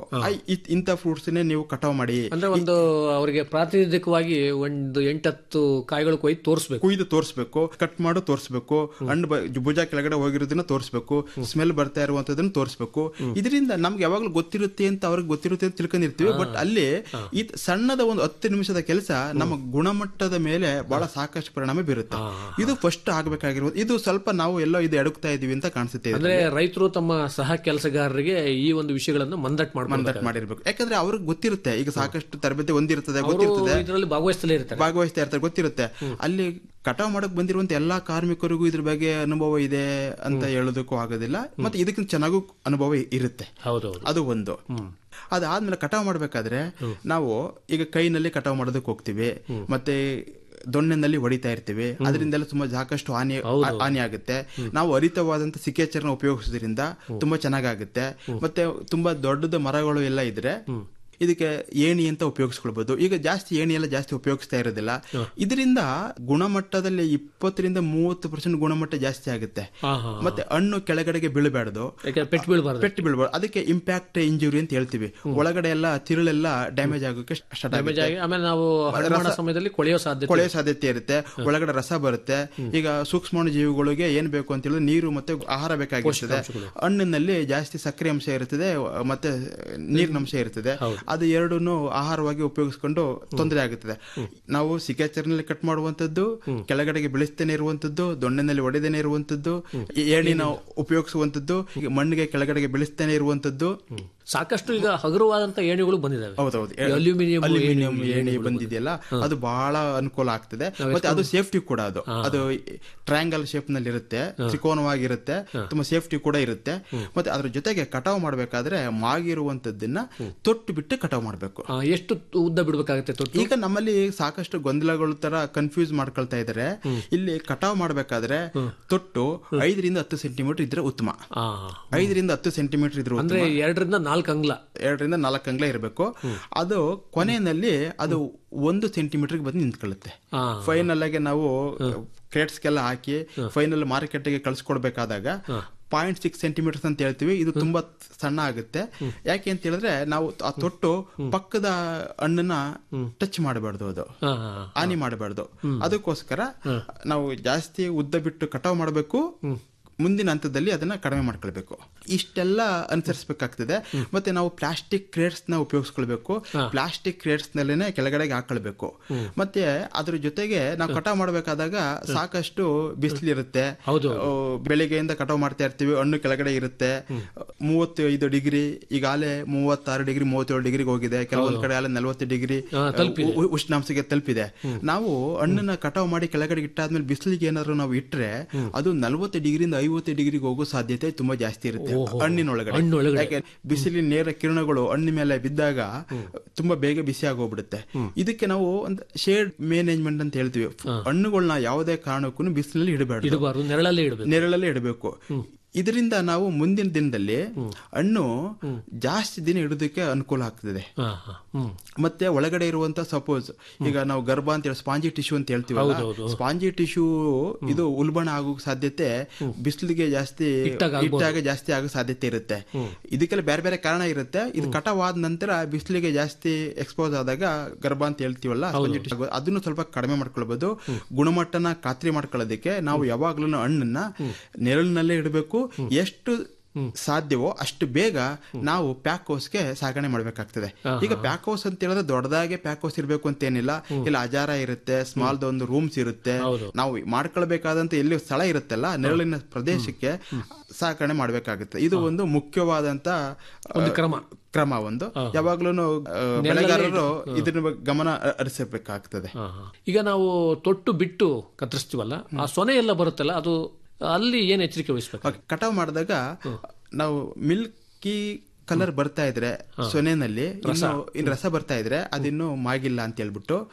ಆ, ಇತ್- ಇಂಥ ಫ್ರೂಟ್ಸ್ನೇ ನೀವು ಕಟಾವ್ ಮಾಡಿ ಅಂದ್ರೆ ಒಂದು ಅವರಿಗೆ ಪ್ರಾತಿನಿಧಿಕವಾಗಿ ಒಂದು ಎಂಟತ್ತು ಕಾಯಿಗಳು ಕೊಯ್ದು ತೋರಿಸ್ಬೇಕು ಕುಯ್ದು ತೋರಿಸ್ಬೇಕು ಕಟ್ ಮಾಡು ತೋರಿಸ್ಬೇಕು ಹಣ್ಣು ಬ- ಭುಜ ಕೆಳಗಡೆ ಹೋಗಿರೋದನ್ನ ತೋರಿಸ್ಬೇಕು ಸ್ಮೆಲ್ ಬರ್ತಾ ಇರುವಂತದನ್ನ ತೋರಿಸ್ಬೇಕು ಇದರಿಂದ ನಮ್ಗೆ ಯಾವಾಗ್ಲೂ ಗೊತ್ತಿರುತ್ತೆ ಅಂತ ಅವ್ರಿಗೆ ಗೊತ್ತಿರುತ್ತೆ ಅಂತ ತಿಳ್ಕೊಂಡಿರ್ತೀವಿ ಬಟ್ ಅಲ್ಲಿ ಈ ಸಣ್ಣದ ಒಂದು ಹತ್ತು ನಿಮಿಷದ ಕೆಲಸ ನಮ್ಮ ಗುಣಮಟ್ಟದ ಮೇಲೆ ಬಹಳ ಸಾಕಷ್ಟು ಪರಿಣಾಮ ಬೀರುತ್ತೆ ಇದು ಫಸ್ಟ್ ಆಗ್ಬೇಕಾಗಿರೋದು ಇದು ಸ್ವಲ್ಪ ನಾವು ಎಲ್ಲೋ ಇದು ಎಡುಕ್ತಾ ಇದೀವಿ ಅಂತ ಕಾಣಿಸುತ್ತೆ ಇದು. ಅಂದ್ರೆ ರೈತರು ತಮ್ಮ ಸಹ ಕೆಲಸಗಾರರಿಗೆ ಈ ಒಂದು ವಿಷಯಗಳನ್ನು ಮಂದಟ್ ಮಂದಟ್ ಮಾಡ್ಕೊಂಡು ಮಾಡಿರ್ಬೇಕು ಯಾಕಂದ್ರೆ ಅವ್ರಿಗೆ ಗೊತ್ತಿರುತ್ತೆ ಈಗ ಸಾಕಷ್ಟು ತರಬೇತಿ ಹೊಂದಿರ್ತದೆ ಗೊತ್ತಿರ್ತದೆ ಇದರಲ್ಲಿ ಭಾಗವಹಿಸ್ತಲೇ ಇರ್ತಾರೆ ಭಾಗವಹಿಸ್ತಾ ಇರ್ತಾರೆ ಗೊತ್ತಿರುತ್ತೆ ಅಲ್ಲಿ ಕಟಾವ್ ಮಾಡಕ್ ಬಂದಿರುವಂತ ಎಲ್ಲಾ ಕಾರ್ಮಿಕರಿಗೂ ಇದ್ರ ಬಗ್ಗೆ ಅನುಭವ ಇದೆ ಅಂತ ಹೇಳೋದಕ್ಕೂ ಆಗೋದಿಲ್ಲ ಮತ್ತೆ ಇದಕ್ಕಿಂತ ಚೆನ್ನಾಗೂ ಅನುಭವ ಇರುತ್ತೆ ಹೌದೌದು ಅದು ಒಂದು ಅದಾದ್ಮೇಲೆ ಕಟಾವ್ ಮಾಡ್ಬೇಕಾದ್ರೆ ನಾವು ಈಗ ಕೈನಲ್ಲಿ ಕಟಾವ್ ಮಾಡೋದಕ್ಕೆ ಹೋಗ್ತೀವಿ ಮತ್ತೆ ದೊಣ್ಣೆನಲ್ಲಿ ಹೊಡಿತಾ ಇರ್ತೀವಿ ಅದರಿಂದೆಲ್ಲ ತುಂಬಾ ಸಾಕಷ್ಟು ಹಾನಿ ಹಾನಿ ಆಗುತ್ತೆ ನಾವು ಹರಿತವಾದಂತ ಸಿಕೇಚರ್ನ ಉಪಯೋಗಿಸೋದ್ರಿಂದ ತುಂಬಾ ಚೆನ್ನಾಗಾಗುತ್ತೆ ಮತ್ತೆ ತುಂಬಾ ದೊಡ್ಡದ ಮರಗಳು ಎಲ್ಲ ಇದ್ರೆ ಇದಕ್ಕೆ ಏಣಿ ಅಂತ ಉಪಯೋಗಿಸ್ಕೊಳ್ಬಹುದು ಈಗ ಜಾಸ್ತಿ ಏಣಿ ಎಲ್ಲ ಜಾಸ್ತಿ ಉಪಯೋಗಿಸ್ತಾ ಇರೋದಿಲ್ಲ ಇದರಿಂದ ಗುಣಮಟ್ಟದಲ್ಲಿ ಇಪ್ಪತ್ತರಿಂದ ಮೂವತ್ತು ಪರ್ಸೆಂಟ್ ಗುಣಮಟ್ಟ ಜಾಸ್ತಿ ಆಗುತ್ತೆ ಹಾ, ಹಾ, ಮತ್ತೆ ಹಣ್ಣು ಕೆಳಗಡೆಗೆ ಬೀಳಬಾರ್ದು ಯಾಕಂದ್ರೆ ಪೆಟ್ಟು ಬೀಳಬಾರ್ದು ಪೆಟ್ಟು ಬೀಳ್ಬಾರ್ದು ಅದಕ್ಕೆ ಇಂಪ್ಯಾಕ್ಟ್ ಇಂಜುರಿ ಅಂತ ಹೇಳ್ತೀವಿ ಒಳಗಡೆ ಎಲ್ಲ ತಿರುಳೆಲ್ಲ ಡ್ಯಾಮೇಜ್ ಆಗೋಕೆ ಸ್ಟಾರ್ಟ್ ಡ್ಯಾಮೇಜ್ ಆಗುತ್ತೆ ಆಗಿ ಆಮೇಲೆ ನಾವು ಹಣ್ಣು ಮಾಡೋ ಸಮಯದಲ್ಲಿ ಕೊಳೆಯೋ ಸಾಧ್ಯತೆ ಕೊಳೆಯೋ ಸಾಧ್ಯತೆ ಇರುತ್ತೆ ಒಳಗಡೆ ರಸ ಬರುತ್ತೆ ಈಗ ಸೂಕ್ಷ್ಮಾಣು ಜೀವಿಗಳಿಗೆ ಏನ್ ಬೇಕು ಅಂತ ಹೇಳಿದ್ರೆ ನೀರು ಮತ್ತೆ ಆಹಾರ ಬೇಕಾಗಿರ್ತದೆ ಹಣ್ಣಿನಲ್ಲಿ ಜಾಸ್ತಿ ಸಕ್ಕರೆ ಅಂಶ ಇರುತ್ತದೆ ಮತ್ತೆ ನೀರಿನ ಅಂಶ ಇರ್ತದೆ ಅದು ಎರಡನ್ನು ಆಹಾರವಾಗಿ ಉಪಯೋಗಿಸ್ಕೊಂಡು ತೊಂದರೆ ಆಗುತ್ತದೆ ನಾವು ಸಿಕಾಚರ್ನಲ್ಲಿ ಕಟ್ ಮಾಡುವಂತದ್ದು ಕೆಳಗಡೆಗೆ ಬೆಳೆಸ್ತೇನೆ ಇರುವಂತದ್ದು ದೊಣ್ಣೆನಲ್ಲಿ ಒಡೆದೇನೆ ಇರುವಂತದ್ದು ಏಣಿನ ಉಪಯೋಗಿಸುವಂತದ್ದು ಈಗ ಮಣ್ಣಿಗೆ ಕೆಳಗಡೆಗೆ ಬೆಳೆಸ್ತೇನೆ ಇರುವಂತದ್ದು ಸಾಕಷ್ಟು ಈಗ ಹಗುರವಾದಂತ ಏಣಿಗಳು ಬಂದಿದ್ದಾವೆ ಹೌದೌದು ಈ ಅಲ್ಯೂಮಿನಿಯಂ ಅಲ್ಯೂಮಿನಿಯಂ ಏಣಿ- ಏಣಿ ಬಂದಿದೆಯಲ್ಲ ಅದು ಬಹಳ ಅನುಕೂಲ ಆಗ್ತದೆ ಮತ್ತೆ ಅದು ಸೇಫ್ಟಿ ಕೂಡ ಅದು ಅದು ಟ್ರಯಾಂಗಲ್ ಶೇಪ್ ನಲ್ಲಿ ಇರುತ್ತೆ ತ್ರಿಕೋನವಾಗಿರುತ್ತೆ ತುಂಬಾ ಸೇಫ್ಟಿ ಕೂಡ ಇರುತ್ತೆ ಮತ್ತೆ ಅದ್ರ ಜೊತೆಗೆ ಕಟಾವ್ ಮಾಡ್ಬೇಕಾದ್ರೆ ಮಾಗಿರುವಂತದ್ದನ್ನ ತೊಟ್ಟು ಬಿಟ್ಟು ಕಟಾವ್ ಮಾಡ್ಬೇಕು ಆ, ಎಷ್ಟು ಉದ್ದ ಬಿಡ್ಬೇಕಾಗತ್ತೆ ತೊಟ್ಟು ಈಗ ನಮ್ಮಲ್ಲಿ ಸಾಕಷ್ಟು ಗೊಂದಲಗಳ ತರ ಕನ್ಫ್ಯೂಸ್ ಮಾಡ್ಕೊಳ್ತಾ ಇದಾರೆ ಇಲ್ಲಿ ಕಟಾವ್ ಮಾಡ್ಬೇಕಾದ್ರೆ ತೊಟ್ಟು ಐದರಿಂದ ಹತ್ತು ಸೆಂಟಿಮೀಟರ್ ಇದ್ರೆ ಉತ್ತಮ ಆ, ಐದರಿಂದ ಹತ್ತು ಸೆಂಟಿಮೀಟರ್ ಇದ್ರೆ ಅಂದ್ರೆ ಉತ್ತಮ ಎರಡರಿಂದ ನಾಲ್ಕು ಅಂಗ್ಲ ಎರಡರಿಂದ ನಾಲ್ಕು ಅಂಗ್ಲ ಇರಬೇಕು ಅದು ಕೊನೆಯಲ್ಲಿ ಅದು ಒಂದು ಸೆಂಟಿಮೀಟರ್ಗೆ ಬಂದು ನಿಂತ್ಕೊಳ್ಳುತ್ತೆ ಆ. ಫೈನಲ್ ಆಗಿ ನಾವು ಕ್ರೇಟ್ಸ್ಗೆಲ್ಲ ಹಾಕಿ ಫೈನಲ್ ಮಾರ್ಕೆಟ್ಗೆ ಕಳ್ಸಿಕೊಡ್ಬೇಕಾದಾಗ ಪಾಯಿಂಟ್ ಸಿಕ್ಸ್ ಸೆಂಟಿಮೀಟರ್ಸ್ ಅಂತ ಹೇಳ್ತೀವಿ ಇದು ತುಂಬಾ ಸಣ್ಣ ಆಗುತ್ತೆ ಯಾಕೆ ಅಂತ ಹೇಳಿದ್ರೆ ನಾವು ಆ ತೊಟ್ಟು ಪಕ್ಕದ ಹಣ್ಣನ್ನ ಟಚ್ ಮಾಡಬಾರ್ದು ಅದು ಆ, ಆ, ಆ. ಹಾನಿ ಮಾಡಬಾರ್ದು ಅದಕ್ಕೋಸ್ಕರ ನಾವು ಜಾಸ್ತಿ ಉದ್ದ ಬಿಟ್ಟು ಕಟಾವ್ ಮಾಡಬೇಕು ಮುಂದಿನ ಹಂತದಲ್ಲಿ ಅದನ್ನ ಕಡಿಮೆ ಮಾಡ್ಕೊಳ್ಬೇಕು ಇಷ್ಟೆಲ್ಲ ಅನುಸರಿಸಬೇಕಾಗ್ತದೆ ಮತ್ತೆ ನಾವು ಪ್ಲಾಸ್ಟಿಕ್ ಕ್ರೇಟ್ಸ್ ನ ಉಪಯೋಗಿಸ್ಕೊಳ್ಬೇಕು ಪ್ಲಾಸ್ಟಿಕ್ ಕ್ರೇಟ್ಸ್ ನಲ್ಲೇನೆ ಕೆಳಗಡೆಗೆ ಹಾಕೊಳ್ಬೇಕು ಮತ್ತೆ ಅದ್ರ ಜೊತೆಗೆ ನಾವು ಕಟಾವ್ ಮಾಡಬೇಕಾದಾಗ ಸಾಕಷ್ಟು ಬಿಸಿಲಿರುತ್ತೆ ಹೌದು. ಬೆಳಿಗ್ಗೆಯಿಂದ ಕಟಾವ್ ಮಾಡ್ತಾ ಇರ್ತೀವಿ ಹಣ್ಣು ಕೆಳಗಡೆ ಇರುತ್ತೆ ಮೂವತ್ತೈದು ಡಿಗ್ರಿ ಈಗಾಗಲೇ ಮೂವತ್ತಾರು ಡಿಗ್ರಿ ಮೂವತ್ತೇಳು ಡಿಗ್ರಿಗೆ ಹೋಗಿದೆ ಕೆಲವೊಂದ್ ಕಡೆ ಅಲ್ಲ ನಲವತ್ತು ಡಿಗ್ರಿ ಹಾ, ತಲುಪಿದೆ. ಉ- ಉಷ್ಣಾಂಶಕ್ಕೆ ತಲುಪಿದೆ ನಾವು ಹಣ್ಣನ್ನ ಕಟಾವ್ ಮಾಡಿ ಕೆಳಗಡೆ ಇಟ್ಟಾದ್ಮೇಲೆ ಬಿಸಿಲಿಗೆ ಏನಾದ್ರು ನಾವು ಇಟ್ರೆ ಅದು ನಲವತ್ತು ಡಿಗ್ರಿಯಿಂದ ಐವತ್ತು ಡಿಗ್ರಿಗೆ ಹೋಗೋ ಸಾಧ್ಯತೆ ತುಂಬಾ ಜಾಸ್ತಿ ಇರುತ್ತೆ ಹಣ್ಣಿನೊಳಗಡೆ ಹಣ್ಣೊಳಗಡೆ. ಯಾಕೆ ಬಿಸಿಲಿನ ನೇರ ಕಿರಣಗಳು ಹಣ್ಣಿನ ಮೇಲೆ ಬಿದ್ದಾಗ ತುಂಬಾ ಬೇಗ ಬಿಸಿ ಆಗೋಗ್ಬಿಡುತ್ತೆ ಇದಕ್ಕೆ ನಾವು ಒಂದು ಶೇಡ್ ಮ್ಯಾನೇಜ್ಮೆಂಟ್ ಅಂತ ಹೇಳ್ತೀವಿ ಹಣ್ಣುಗಳನ್ನ ಯಾವುದೇ ಕಾರಣಕ್ಕೂ ಬಿಸಿಲಲ್ಲಿ ಇಡಬೇಡ ಇಡಬಾರ್ದು ನೆರಳಲ್ಲೇ ಇಡಬೇಕು ನೆರಳಲ್ಲೇ ಇಡಬೇಕು ಇದರಿಂದ ನಾವು ಮುಂದಿನ ದಿನದಲ್ಲಿ ಹಣ್ಣು ಜಾಸ್ತಿ ದಿನ ಇಡೋದಕ್ಕೆ ಅನುಕೂಲ ಆಗ್ತದೆ ಹಾ, ಹಾ. ಹ್ಮ್ ಮತ್ತೆ ಒಳಗಡೆ ಇರುವಂತ ಸಪೋಸ್ ಈಗ ನಾವು ಗರ್ಭ ಅಂತ ಹೇಳಿ ಸ್ಪಾಂಜಿ ಟಿಶ್ಯೂ ಅಂತ ಹೇಳ್ತೀವಲ್ಲ ಹೌದೌದು. ಸ್ಪಾಂಜಿ ಟಿಶ್ಯೂ ಇದು ಉಲ್ಬಣ ಆಗೋ ಸಾಧ್ಯತೆ ಬಿಸಿಲಿಗೆ ಜಾಸ್ತಿ ಇಟ್ಟಾಗ ಆಗ್ಬೋದು. ಇಟ್ಟಾಗ ಜಾಸ್ತಿ ಆಗೋ ಸಾಧ್ಯತೆ ಇರುತ್ತೆ ಇದಕ್ಕೆಲ್ಲ ಬೇರೆ ಬೇರೆ ಕಾರಣ ಇರುತ್ತೆ ಇದು ಕಟಾವ್ ಆದ ನಂತರ ಬಿಸಿಲಿಗೆ ಜಾಸ್ತಿ ಎಕ್ಸ್ಪೋಸ್ ಆದಾಗ ಗರ್ಭ ಅಂತ ಹೇಳ್ತೀವಲ್ಲ ಸ್ಪಾಂಜಿ ಟಿಶ್ಯೂ ಅದನ್ನು ಸ್ವಲ್ಪ ಕಡಿಮೆ ಮಾಡ್ಕೊಳ್ಬಹುದು ಗುಣಮಟ್ಟನ ಖಾತ್ರಿ ಮಾಡ್ಕೊಳ್ಳೋದಕ್ಕೆ ನಾವು ಯಾವಾಗ್ಲೂ ಹಣ್ಣನ್ನ ನೆರಳಿನಲ್ಲೇ ಇಡಬೇಕು ಎಷ್ಟು ಸಾಧ್ಯವೋ ಅಷ್ಟು ಬೇಗ ನಾವು ಪ್ಯಾಕ್ ಹೌಸ್ಗೆ ಸಾಗಣೆ ಮಾಡ್ಬೇಕಾಗ್ತದೆ ಈಗ ಪ್ಯಾಕ್ ಹೌಸ್ ಅಂತ ಹೇಳಿದ್ರೆ ದೊಡ್ಡದಾಗೆ ಪ್ಯಾಕ್ ಹೌಸ್ ಇರಬೇಕು ಅಂತ ಏನಿಲ್ಲ ಇಲ್ಲ ಅಜಾರ ಇರುತ್ತೆ ಸ್ಮಾಲ್ ಒಂದು ರೂಮ್ಸ್ ಇರುತ್ತೆ ನಾವು ಮಾಡ್ಕೊಳ್ಬೇಕಾದಂತ ಎಲ್ಲಿ ಸ್ಥಳ ಇರುತ್ತಲ್ಲ ನೆರಳಿನ ಪ್ರದೇಶಕ್ಕೆ ಸಾಕಣೆ ಮಾಡ್ಬೇಕಾಗುತ್ತೆ ಇದು ಒಂದು ಮುಖ್ಯವಾದಂತ ಒಂದು ಕ್ರಮ. ಕ್ರಮ ಒಂದು ಯಾವಾಗ್ಲೂ ಬೆಳೆಗಾರರು ಇದನ್ನ ಬಗ್ಗೆ ಗಮನ ಹರಿಸಬೇಕಾಗ್ತದೆ ಹಾ, ಹಾ. ಈಗ ನಾವು ತೊಟ್ಟು ಬಿಟ್ಟು ಕತ್ತರಿಸ್ತೀವಲ್ಲ ಆ ಸೊನೆ ಎಲ್ಲ ಬರುತ್ತಲ್ಲ ಅದು ಅಲ್ಲಿ ಏನ್ ಎಚ್ಚರಿಕೆ ವಹಿಸ್ಬೇಕು ಓಕೆ, ಕಟಾವ್ ಮಾಡಿದಾಗ ನಾವು ಮಿಲ್ಕಿ ಕಲರ್ ಬರ್ತಾ ಇದ್ರೆ ಸೊನೆನಲ್ಲಿ ಇನ್ನು ಇನ್ನು ರಸ ಬರ್ತಾ ಇದ್ರೆ ಅದಿನ್ನು ಮಾಗಿಲ್ಲ ಅಂತ ಹೇಳ್ಬಿಟ್ಟು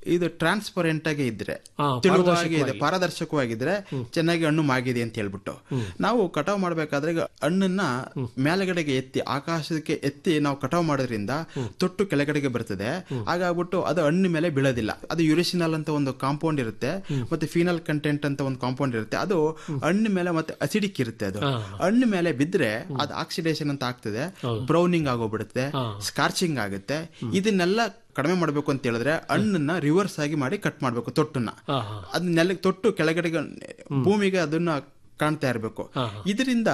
ಇದು ಟ್ರಾನ್ಸ್ಪರೆಂಟ್ ಆಗಿ ಇದ್ರೆ ಹಾ, ತೆಳುವಾಗಿ ಇದೆ ಪಾರದರ್ಶಕವಾಗಿದ್ರೆ ಚೆನ್ನಾಗಿ ಹಣ್ಣು ಮಾಗಿದೆ ಅಂತ ಹೇಳ್ಬಿಟ್ಟು ನಾವು ಕಟಾವ್ ಮಾಡ್ಬೇಕಾದ್ರೆ ಈಗ ಹಣ್ಣನ್ನ ಮೇಲ್ಗಡೆಗೆ ಎತ್ತಿ ಆಕಾಶಕ್ಕೆ ಎತ್ತಿ ನಾವು ಕಟಾವ್ ಮಾಡೋದ್ರಿಂದ ತೊಟ್ಟು ಕೆಳಗಡೆಗೆ ಬರ್ತದೆ ಹಾಗಾಗ್ಬಿಟ್ಟು ಅದು ಹಣ್ಣು ಮೇಲೆ ಬೀಳೋದಿಲ್ಲ ಅದು ಯುರಿಸಿನಲ್ ಅಂತ ಒಂದು ಕಾಂಪೌಂಡ್ ಇರುತ್ತೆ ಮತ್ತೆ ಫಿನಲ್ ಕಂಟೆಂಟ್ ಅಂತ ಒಂದು ಕಾಂಪೌಂಡ್ ಇರುತ್ತೆ ಅದು ಹಣ್ಣು ಮೇಲೆ ಮತ್ತೆ ಅಸಿಡಿಕ್ ಇರುತ್ತೆ ಅದು ಹಣ್ಣು ಮೇಲೆ ಬಿದ್ರೆ ಅದು ಆಕ್ಸಿಡೇಷನ್ ಅಂತ ಆಗ್ತದೆ ಬ್ರೌನಿಂಗ್ ಆಗೋಗ್ಬಿಡುತ್ತೆ ಸ್ಕಾರ್ಚಿಂಗ್ ಆಗುತ್ತೆ ಇದನ್ನೆಲ್ಲ ಕಡಿಮೆ ಮಾಡಬೇಕು ಅಂತ ಹೇಳಿದ್ರೆ ಹಣ್ಣನ್ನ ರಿವರ್ಸ್ ಆಗಿ ಮಾಡಿ ಕಟ್ ಮಾಡಬೇಕು ತೊಟ್ಟನ್ನ ಅದ್ ನೆಲಕ್ಕೆ ತೊಟ್ಟು ಕೆಳಗಡೆಗೆ ಭೂಮಿಗೆ ಅದನ್ನ ಕಾಣ್ತಾ ಇರಬೇಕು ಇದರಿಂದ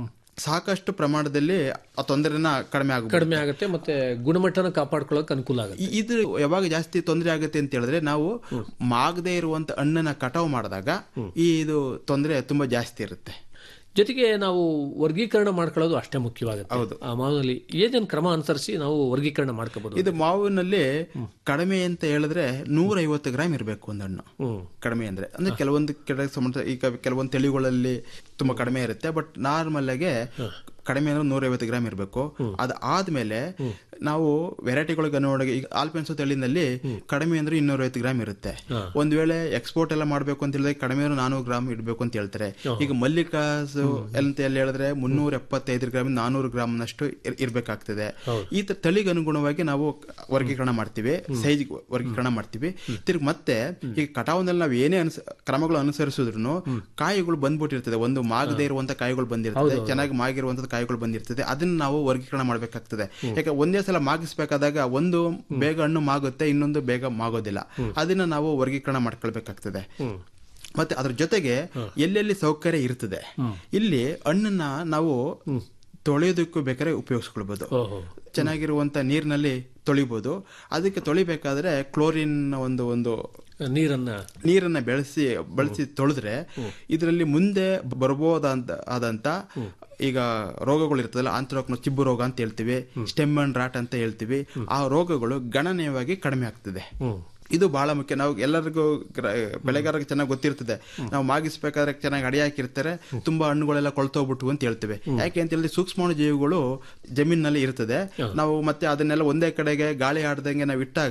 ಸಾಕಷ್ಟು ಪ್ರಮಾಣದಲ್ಲಿ ಆ ತೊಂದರೆನ ಕಡಿಮೆ ಆಗುತ್ತೆ ಕಡಿಮೆ ಆಗುತ್ತೆ ಮತ್ತೆ ಗುಣಮಟ್ಟನ ಕಾಪಾಡ್ಕೊಳ್ಳೋಕೆ ಅನುಕೂಲ ಆಗುತ್ತೆ ಇ- ಇದು ಯಾವಾಗ ಜಾಸ್ತಿ ತೊಂದರೆ ಆಗುತ್ತೆ ಅಂತ ಹೇಳಿದ್ರೆ ನಾವು ಮಾಗದೇ ಇರುವಂತ ಹಣ್ಣನ್ನ ಕಟಾವು ಮಾಡಿದಾಗ ಈ ಇದು ತೊಂದರೆ ತುಂಬಾ ಜಾಸ್ತಿ ಇರುತ್ತೆ ಜೊತೆಗೆ ನಾವು ವರ್ಗೀಕರಣ ಮಾಡ್ಕೊಳ್ಳೋದು ಅಷ್ಟೇ ಮುಖ್ಯವಾಗುತ್ತೆ ಹೌದು. ಆ ಮಾವಿನಲ್ಲಿ ಏನೇನು ಕ್ರಮ ಅನುಸರಿಸಿ ನಾವು ವರ್ಗೀಕರಣ ಮಾಡ್ಕೋಬಹುದು ಇದು ಮಾವಿನಲ್ಲಿ ಕಡಿಮೆ ಅಂತ ಹೇಳಿದ್ರೆ ನೂರ ಐವತ್ತು ಗ್ರಾಮ್ ಇರಬೇಕು ಒಂದು ಹಣ್ಣು ಕಡಿಮೆ ಅಂದ್ರೆ ಅಂದ್ರೆ ಕೆಲವೊಂದು ಕೆಳ ಸಂಬಂಧ ಈಗ ಕೆಲವೊಂದು ತಳಿಗಳಲ್ಲಿ ತುಂಬಾ ಕಡಿಮೆ ಇರುತ್ತೆ ಬಟ್ ನಾರ್ಮಲ್ ಆಗಿ ಕಡಿಮೆ ಅಂದ್ರೆ ನೂರ ಐವತ್ತು ಗ್ರಾಮ್ ಇರಬೇಕು ಅದು ಆದ್ಮೇಲೆ ನಾವು ವೆರೈಟಿಗಳಿಗೆ ಅನುಗುಣವಾಗಿ ಈಗ ಆಲ್ಪೆನ್ಸೋ ತಳಿನಲ್ಲಿ ಕಡಿಮೆ ಅಂದ್ರೆ ಇನ್ನೂರ ಐವತ್ತು ಗ್ರಾಮ್ ಇರುತ್ತೆ ಒಂದ್ ವೇಳೆ ಎಕ್ಸ್ಪೋರ್ಟ್ ಎಲ್ಲ ಮಾಡ್ಬೇಕು ಅಂತ ಹೇಳಿದ್ರೆ ಕಡಿಮೆ ಅಂದ್ರೆ ನಾನೂರು ಗ್ರಾಮ್ ಇಡಬೇಕು ಅಂತ ಹೇಳ್ತಾರೆ ಈಗ ಮಲ್ಲಿಕಾಸು ಅಂತ ಎಲ್ಲ ಹೇಳಿದ್ರೆ ಮುನ್ನೂರ ಎಪ್ಪತ್ತೈದು ಗ್ರಾಮ್ ನಾನೂರು ಗ್ರಾಮ್ನಷ್ಟು ಇರ್- ಇರ್ಬೇಕಾಗ್ತದೆ ಈ ತ- ತಳಿಗೆ ಅನುಗುಣವಾಗಿ ನಾವು ವರ್ಗೀಕರಣ ಮಾಡ್ತೀವಿ ಸೈಜ್ ವರ್ಗೀಕರಣ ಮಾಡ್ತೀವಿ ತಿರ್ಗಿ ಮತ್ತೆ ಈಗ ಕಟಾವಿನಲ್ಲಿ ನಾವು ಏನೇ ಅನುಸ ಕ್ರಮಗಳು ಅನುಸರಿಸಿದ್ರು ಕಾಯಿಗಳು ಬಂದ್ಬಿಟ್ಟಿರ್ತದೆ ಒಂದು ಮಾಗದೇ ಇರುವಂತ ಕಾಯಿಗಳು ಬಂದಿರ್ತದೆ ಚೆನ್ನಾಗಿ ಮಾಗಿರುವಂತ ಕಾಯಿಗಳು ಬಂದಿರ್ತದೆ ಅದನ್ನ ನಾವು ವರ್ಗೀಕರಣ ಮಾಡ್ಬೇಕಾಗ್ತದೆ ಯಾಕೆ ಒಂದೇ ಸಲ ಮಾಗಿಸ್ಬೇಕಾದಾಗ ಒಂದು ಬೇಗ ಹಣ್ಣು ಮಾಗುತ್ತೆ ಇನ್ನೊಂದು ಬೇಗ ಮಾಗೋದಿಲ್ಲ ಅದನ್ನ ನಾವು ವರ್ಗೀಕರಣ ಮಾಡ್ಕೊಳ್ಬೇಕಾಗ್ತದೆ ಮತ್ತೆ ಅದ್ರ ಜೊತೆಗೆ ಎಲ್ಲೆಲ್ಲಿ ಸೌಕರ್ಯ ಇರ್ತದೆ ಇಲ್ಲಿ ಹಣ್ಣನ್ನ ನಾವು ತೊಳೆಯೋದಕ್ಕೂ ಬೇಕಾದ್ರೆ ಉಪಯೋಗಿಸ್ಕೊಳ್ಬಹುದು ಚೆನ್ನಾಗಿರುವಂತ ನೀರಿನಲ್ಲಿ ತೊಳಿಬಹುದು ಅದಕ್ಕೆ ತೊಳಿಬೇಕಾದ್ರೆ ಕ್ಲೋರಿನ್ ಒಂದು ಒಂದು ನೀರನ್ನ ನೀರನ್ನ ಬೆಳೆಸಿ ಬಳಸಿ ತೊಳೆದ್ರೆ ಇದರಲ್ಲಿ ಮುಂದೆ ಬರ್ಬೋದಂತ ಆದಂತ ಈಗ ರೋಗಗಳು ಇರ್ತದಲ್ಲ ಆಂಥ್ರಾಕ್ನೋಸ್ ಚಿಬ್ಬು ರೋಗ ಅಂತ ಹೇಳ್ತೀವಿ ಸ್ಟೆಮ್ ಅಂಡ್ ರಾಟ್ ಅಂತ ಹೇಳ್ತೀವಿ ಆ ರೋಗಗಳು ಗಣನೀಯವಾಗಿ ಕಡಿಮೆ ಆಗ್ತದೆ ಇದು ಬಹಳ ಮುಖ್ಯ ನಾವು ಎಲ್ಲರಿಗೂ ಗ್ರ- ಬೆಳೆಗಾರರಿಗೆ ಚೆನ್ನಾಗಿ ಗೊತ್ತಿರ್ತದೆ ನಾವು ಮಾಗಿಸ್ಬೇಕಾದ್ರೆ ಚೆನ್ನಾಗಿ ಅಡಿ ಹಾಕಿರ್ತಾರೆ ತುಂಬಾ ಹಣ್ಣುಗಳೆಲ್ಲ ಕೊಳ್ತೋಗ್ಬಿಟ್ಟು ಅಂತ ಹೇಳ್ತೇವೆ ಯಾಕೆ ಅಂತ ಹೇಳಿದ್ರೆ ಸೂಕ್ಷ್ಮಾಣು ಜೀವಿಗಳು ಜಮೀನಿನಲ್ಲಿ ಇರ್ತದೆ ನಾವು ಮತ್ತೆ ಅದನ್ನೆಲ್ಲ ಒಂದೇ ಕಡೆಗೆ ಗಾಳಿ ಆಡ್ದಂಗೆ ನಾವು ಇಟ್ಟಾಗ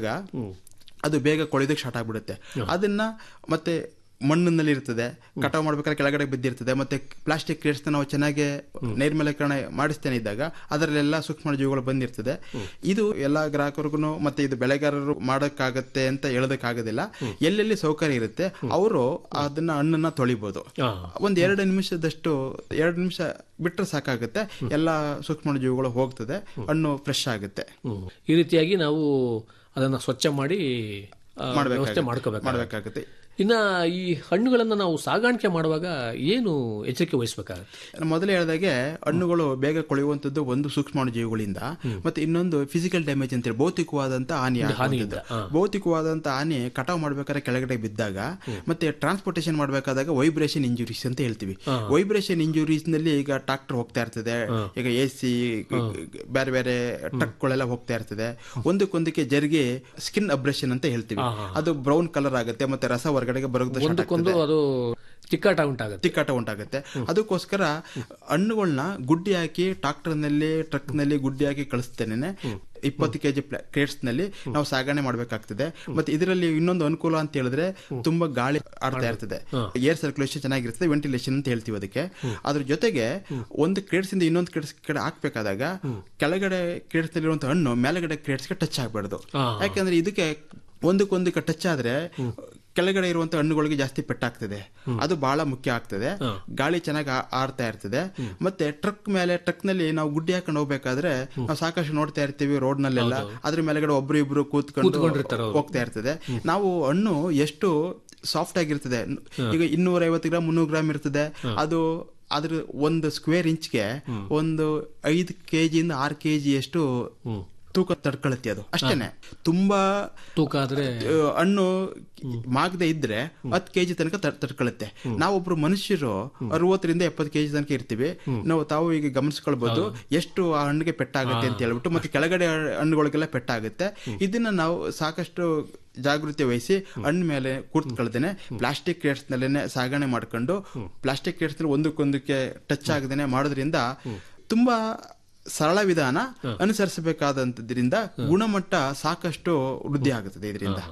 ಅದು ಬೇಗ ಕೊಳಿದಕ್ಕೆ ಸ್ಟಾರ್ಟ್ ಆಗ್ಬಿಡುತ್ತೆ ಅದನ್ನ ಮತ್ತೆ ಮಣ್ಣಿನಲ್ಲಿ ಇರ್ತದೆ ಕಟಾವು ಮಾಡ್ಬೇಕಾದ್ರೆ ಕೆಳಗಡೆ ಬಿದ್ದಿರ್ತದೆ ಮತ್ತೆ ಪ್ಲಾಸ್ಟಿಕ್ ಕ್ರೇಟ್ಸ್ ನಾವು ಚೆನ್ನಾಗಿ ನೈರ್ಮಲ್ಯಕರಣ ಮಾಡಿಸ್ತೇನೆ ಇದ್ದಾಗ ಅದರಲ್ಲೆಲ್ಲ ಸೂಕ್ಷ್ಮ ಜೀವಿಗಳು ಬಂದಿರ್ತದೆ ಇದು ಎಲ್ಲಾ ಗ್ರಾಹಕರಿಗೂ ಮತ್ತೆ ಇದು ಬೆಳೆಗಾರರು ಮಾಡೋಕ್ಕಾಗತ್ತೆ ಅಂತ ಹೇಳೋದಕ್ಕಾಗೋದಿಲ್ಲ ಎಲ್ಲೆಲ್ಲಿ ಸೌಕರ್ಯ ಇರುತ್ತೆ ಅವರು ಅದನ್ನ ಹಣ್ಣನ್ನ ತೊಳಿಬಹುದು ಒಂದ್ ಎರಡು ನಿಮಿಷದಷ್ಟು ಎರಡು ನಿಮಿಷ ಬಿಟ್ರೆ ಸಾಕಾಗುತ್ತೆ ಎಲ್ಲಾ ಸೂಕ್ಷ್ಮ ಜೀವಿಗಳು ಹೋಗ್ತದೆ ಹಣ್ಣು ಫ್ರೆಶ್ ಆಗುತ್ತೆ ಈ ರೀತಿಯಾಗಿ ನಾವು ಅದನ್ನ ಸ್ವಚ್ಛ ಮಾಡಿ ಆ, ವ್ಯವಸ್ಥೆ ಮಾಡ್ಕೋಬೇಕು ಮಾಡ್ಬೇಕಾಗುತ್ತೆ ಇನ್ನ ಈ ಹಣ್ಣುಗಳನ್ನ ನಾವು ಸಾಗಾಣಿಕೆ ಮಾಡುವಾಗ ಏನು ಎಚ್ಚರಿಕೆ ವಹಿಸಬೇಕಾಗುತ್ತೆ ನಾನು ಮೊದಲೇ ಹೇಳಿದಾಗೆ ಹಣ್ಣುಗಳು ಬೇಗ ಕೊಳೆಯುವಂತದ್ದು ಒಂದು ಸೂಕ್ಷ್ಮಾಣು ಜೀವಿಗಳಿಂದ ಮತ್ತೆ ಇನ್ನೊಂದು ಫಿಸಿಕಲ್ ಡ್ಯಾಮೇಜ್ ಅಂತ ಹೇಳಿ ಭೌತಿಕವಾದಂತ ಹಾನಿ ಆಗುವಂಥದ್ದು. ಭೌತಿಕವಾದಂತ ಹಾನಿ ಕಟಾವ್ ಮಾಡ್ಬೇಕಾದ್ರೆ ಕೆಳಗಡೆ ಬಿದ್ದಾಗ ಮತ್ತೆ ಟ್ರಾನ್ಸ್ಪೋರ್ಟೇಷನ್ ಮಾಡ್ಬೇಕಾದಾಗ ವೈಬ್ರೇಷನ್ ಇಂಜುರೀಸ್ ಅಂತ ಹೇಳ್ತೀವಿ ವೈಬ್ರೇಷನ್ ಇಂಜುರೀಸ್ ನಲ್ಲಿ ಈಗ ಟ್ರಾಕ್ಟರ್ ಹೋಗ್ತಾ ಇರ್ತದೆ ಈಗ ಎ ಸಿ ಬೇರೆ ಬೇರೆ ಟ್ರಕ್ಗಳೆಲ್ಲ ಹೋಗ್ತಾ ಇರ್ತದೆ ಒಂದಕ್ಕೊಂದಕ್ಕೆ ಜರಿಗೆ ಸ್ಕಿನ್ ಅಬ್ರೇಷನ್ ಅಂತ ಹೇಳ್ತೀವಿ ಅದು ಬ್ರೌನ್ ಕಲರ್ ಆಗುತ್ತೆ ಮತ್ತೆ ರಸ ಹೊರಗಡೆಗೆ ಬರೋದು ಒಂದಕ್ಕೊಂದು ಅದು ಚಿಕ್ಕಾಟ ಉಂಟಾಗುತ್ತೆ ತಿಕ್ಕಾಟ ಉಂಟಾಗುತ್ತೆ ಅದಕ್ಕೋಸ್ಕರ ಹಣ್ಣುಗಳನ್ನ ಗುಡ್ಡಿ ಹಾಕಿ ಟ್ರಾಕ್ಟರ್ ನಲ್ಲಿ ಟ್ರಕ್ ನಲ್ಲಿ ಗುಡ್ಡಿ ಹಾಕಿ ಕಳಿಸ್ತೇನೆ ಇಪ್ಪತ್ತು ಕೆಜಿ ಕ್ರೇಟ್ಸ್ ನಲ್ಲಿ ನಾವು ಸಾಗಣೆ ಮಾಡ್ಬೇಕಾಗ್ತದೆ ಮತ್ತೆ ಇದರಲ್ಲಿ ಇನ್ನೊಂದು ಅನುಕೂಲ ಅಂತ ಹೇಳಿದ್ರೆ ತುಂಬಾ ಗಾಳಿ ಆಡ್ತಾ ಇರ್ತದೆ ಏರ್ ಸರ್ಕ್ಯುಲೇಷನ್ ಚೆನ್ನಾಗಿರ್ತದೆ ವೆಂಟಿಲೇಷನ್ ಅಂತ ಹೇಳ್ತೀವಿ ಅದಕ್ಕೆ ಅದ್ರ ಜೊತೆಗೆ ಒಂದು ಕ್ರೇಟ್ಸ್ ಇಂದ ಇನ್ನೊಂದು ಕ್ರೇಟ್ಸ್ ಕಡೆ ಹಾಕ್ಬೇಕಾದಾಗ ಕೆಳಗಡೆ ಕ್ರೇಟ್ಸ್ ನಲ್ಲಿರುವಂತ ಹಣ್ಣು ಮೇಲ್ಗಡೆ ಕ್ರೇಟ್ಸ್ಗೆ ಟಚ್ ಆಗ್ಬಾರ್ದು ಯಾಕಂದ್ರೆ ಇದಕ್ಕೆ ಒಂದಕ್ಕೊಂದಕ್ಕೆ ಟಚ್ ಆದ್ರೆ ಕೆಳಗಡೆ ಇರುವಂತ ಹಣ್ಣುಗಳಿಗೆ ಜಾಸ್ತಿ ಪೆಟ್ಟಾಗ್ತದೆ ಅದು ಬಹಳ ಮುಖ್ಯ ಆಗ್ತದೆ ಗಾಳಿ ಚೆನ್ನಾಗಿ ಆ- ಆಡ್ತಾ ಇರ್ತದೆ ಮತ್ತೆ ಟ್ರಕ್ ಮೇಲೆ ಟ್ರಕ್ ನಲ್ಲಿ ನಾವು ಗುಡ್ಡಿ ಹಾಕೊಂಡು ಹೋಗ್ಬೇಕಾದ್ರೆ ನಾವು ಸಾಕಷ್ಟು ನೋಡ್ತಾ ಇರ್ತೀವಿ ರೋಡ್ ನಲ್ಲೆಲ್ಲ ಅದ್ರ ಮೇಲೆಗಡೆ ಒಬ್ರು ಇಬ್ರು ಕೂತ್ಕೊಂಡು ಹೋಗ್ತಾ ಇರ್ತದೆ ನಾವು ಹಣ್ಣು ಎಷ್ಟು ಸಾಫ್ಟ್ ಆಗಿರ್ತದೆ ಈಗ ಇನ್ನೂರ ಐವತ್ತು ಗ್ರಾಮ್ ಮುನ್ನೂರು ಗ್ರಾಮ್ ಇರ್ತದೆ ಅದು ಅದ್ರ ಒಂದು ಸ್ಕ್ವೇರ್ ಇಂಚ್ಗೆ ಒಂದು ಐದು ಕೆಜಿಯಿಂದ ಆರು ಕೆಜಿ ಅಷ್ಟು ತೂಕ ತಡ್ಕೊಳತ್ತೆ ಅದು ಅಷ್ಟೇನೆ ತುಂಬಾ ತೂಕ ಆದ್ರೆ ಆ, ಹಣ್ಣು ಮಾಗದೆ ಇದ್ರೆ ಹತ್ತು ಕೆಜಿ ತನಕ ತಡ್- ತಡ್ಕೊಳುತ್ತೆ ನಾವೊಬ್ರು ಮನುಷ್ಯರು ಅರವತ್ತರಿಂದ ಎಪ್ಪತ್ತು ಕೆಜಿ ತನಕ ಇರ್ತೀವಿ ನಾವು ತಾವು ಈಗ ಗಮನಿಸ್ಕೊಳ್ಬಹುದು ಎಷ್ಟು ಆ ಹಣ್ಣಿಗೆ ಪೆಟ್ಟಾಗುತ್ತೆ ಅಂತ ಹೇಳ್ಬಿಟ್ಟು ಮತ್ತೆ ಕೆಳಗಡೆ ಹಣ್ಣುಗಳಿಗೆಲ್ಲ ಪೆಟ್ಟಾಗುತ್ತೆ ಇದನ್ನ ನಾವು ಸಾಕಷ್ಟು ಜಾಗೃತಿ ವಹಿಸಿ ಹಣ್ಣು ಮೇಲೆ ಕೂತ್ಕೊಳ್ದೇನೆ ಪ್ಲಾಸ್ಟಿಕ್ ಕ್ರೇಟ್ಸ್ ನಲ್ಲೇನೆ ಸಾಗಣೆ ಮಾಡ್ಕೊಂಡು ಪ್ಲಾಸ್ಟಿಕ್ ಕ್ರೇಟ್ಸ್ ನಲ್ಲಿ ಒಂದಕ್ಕೊಂದಕ್ಕೆ ಟಚ್ ಆಗದೇನೆ ಮಾಡೋದ್ರಿಂದ ತುಂಬಾ ಸರಳ ವಿಧಾನ ಅನುಸರಿಸಬೇಕಾದಂತದ್ರಿಂದ ಗುಣಮಟ್ಟ ಸಾಕಷ್ಟು ವೃದ್ಧಿ ಆಗುತ್ತದೆ ಇದರಿಂದ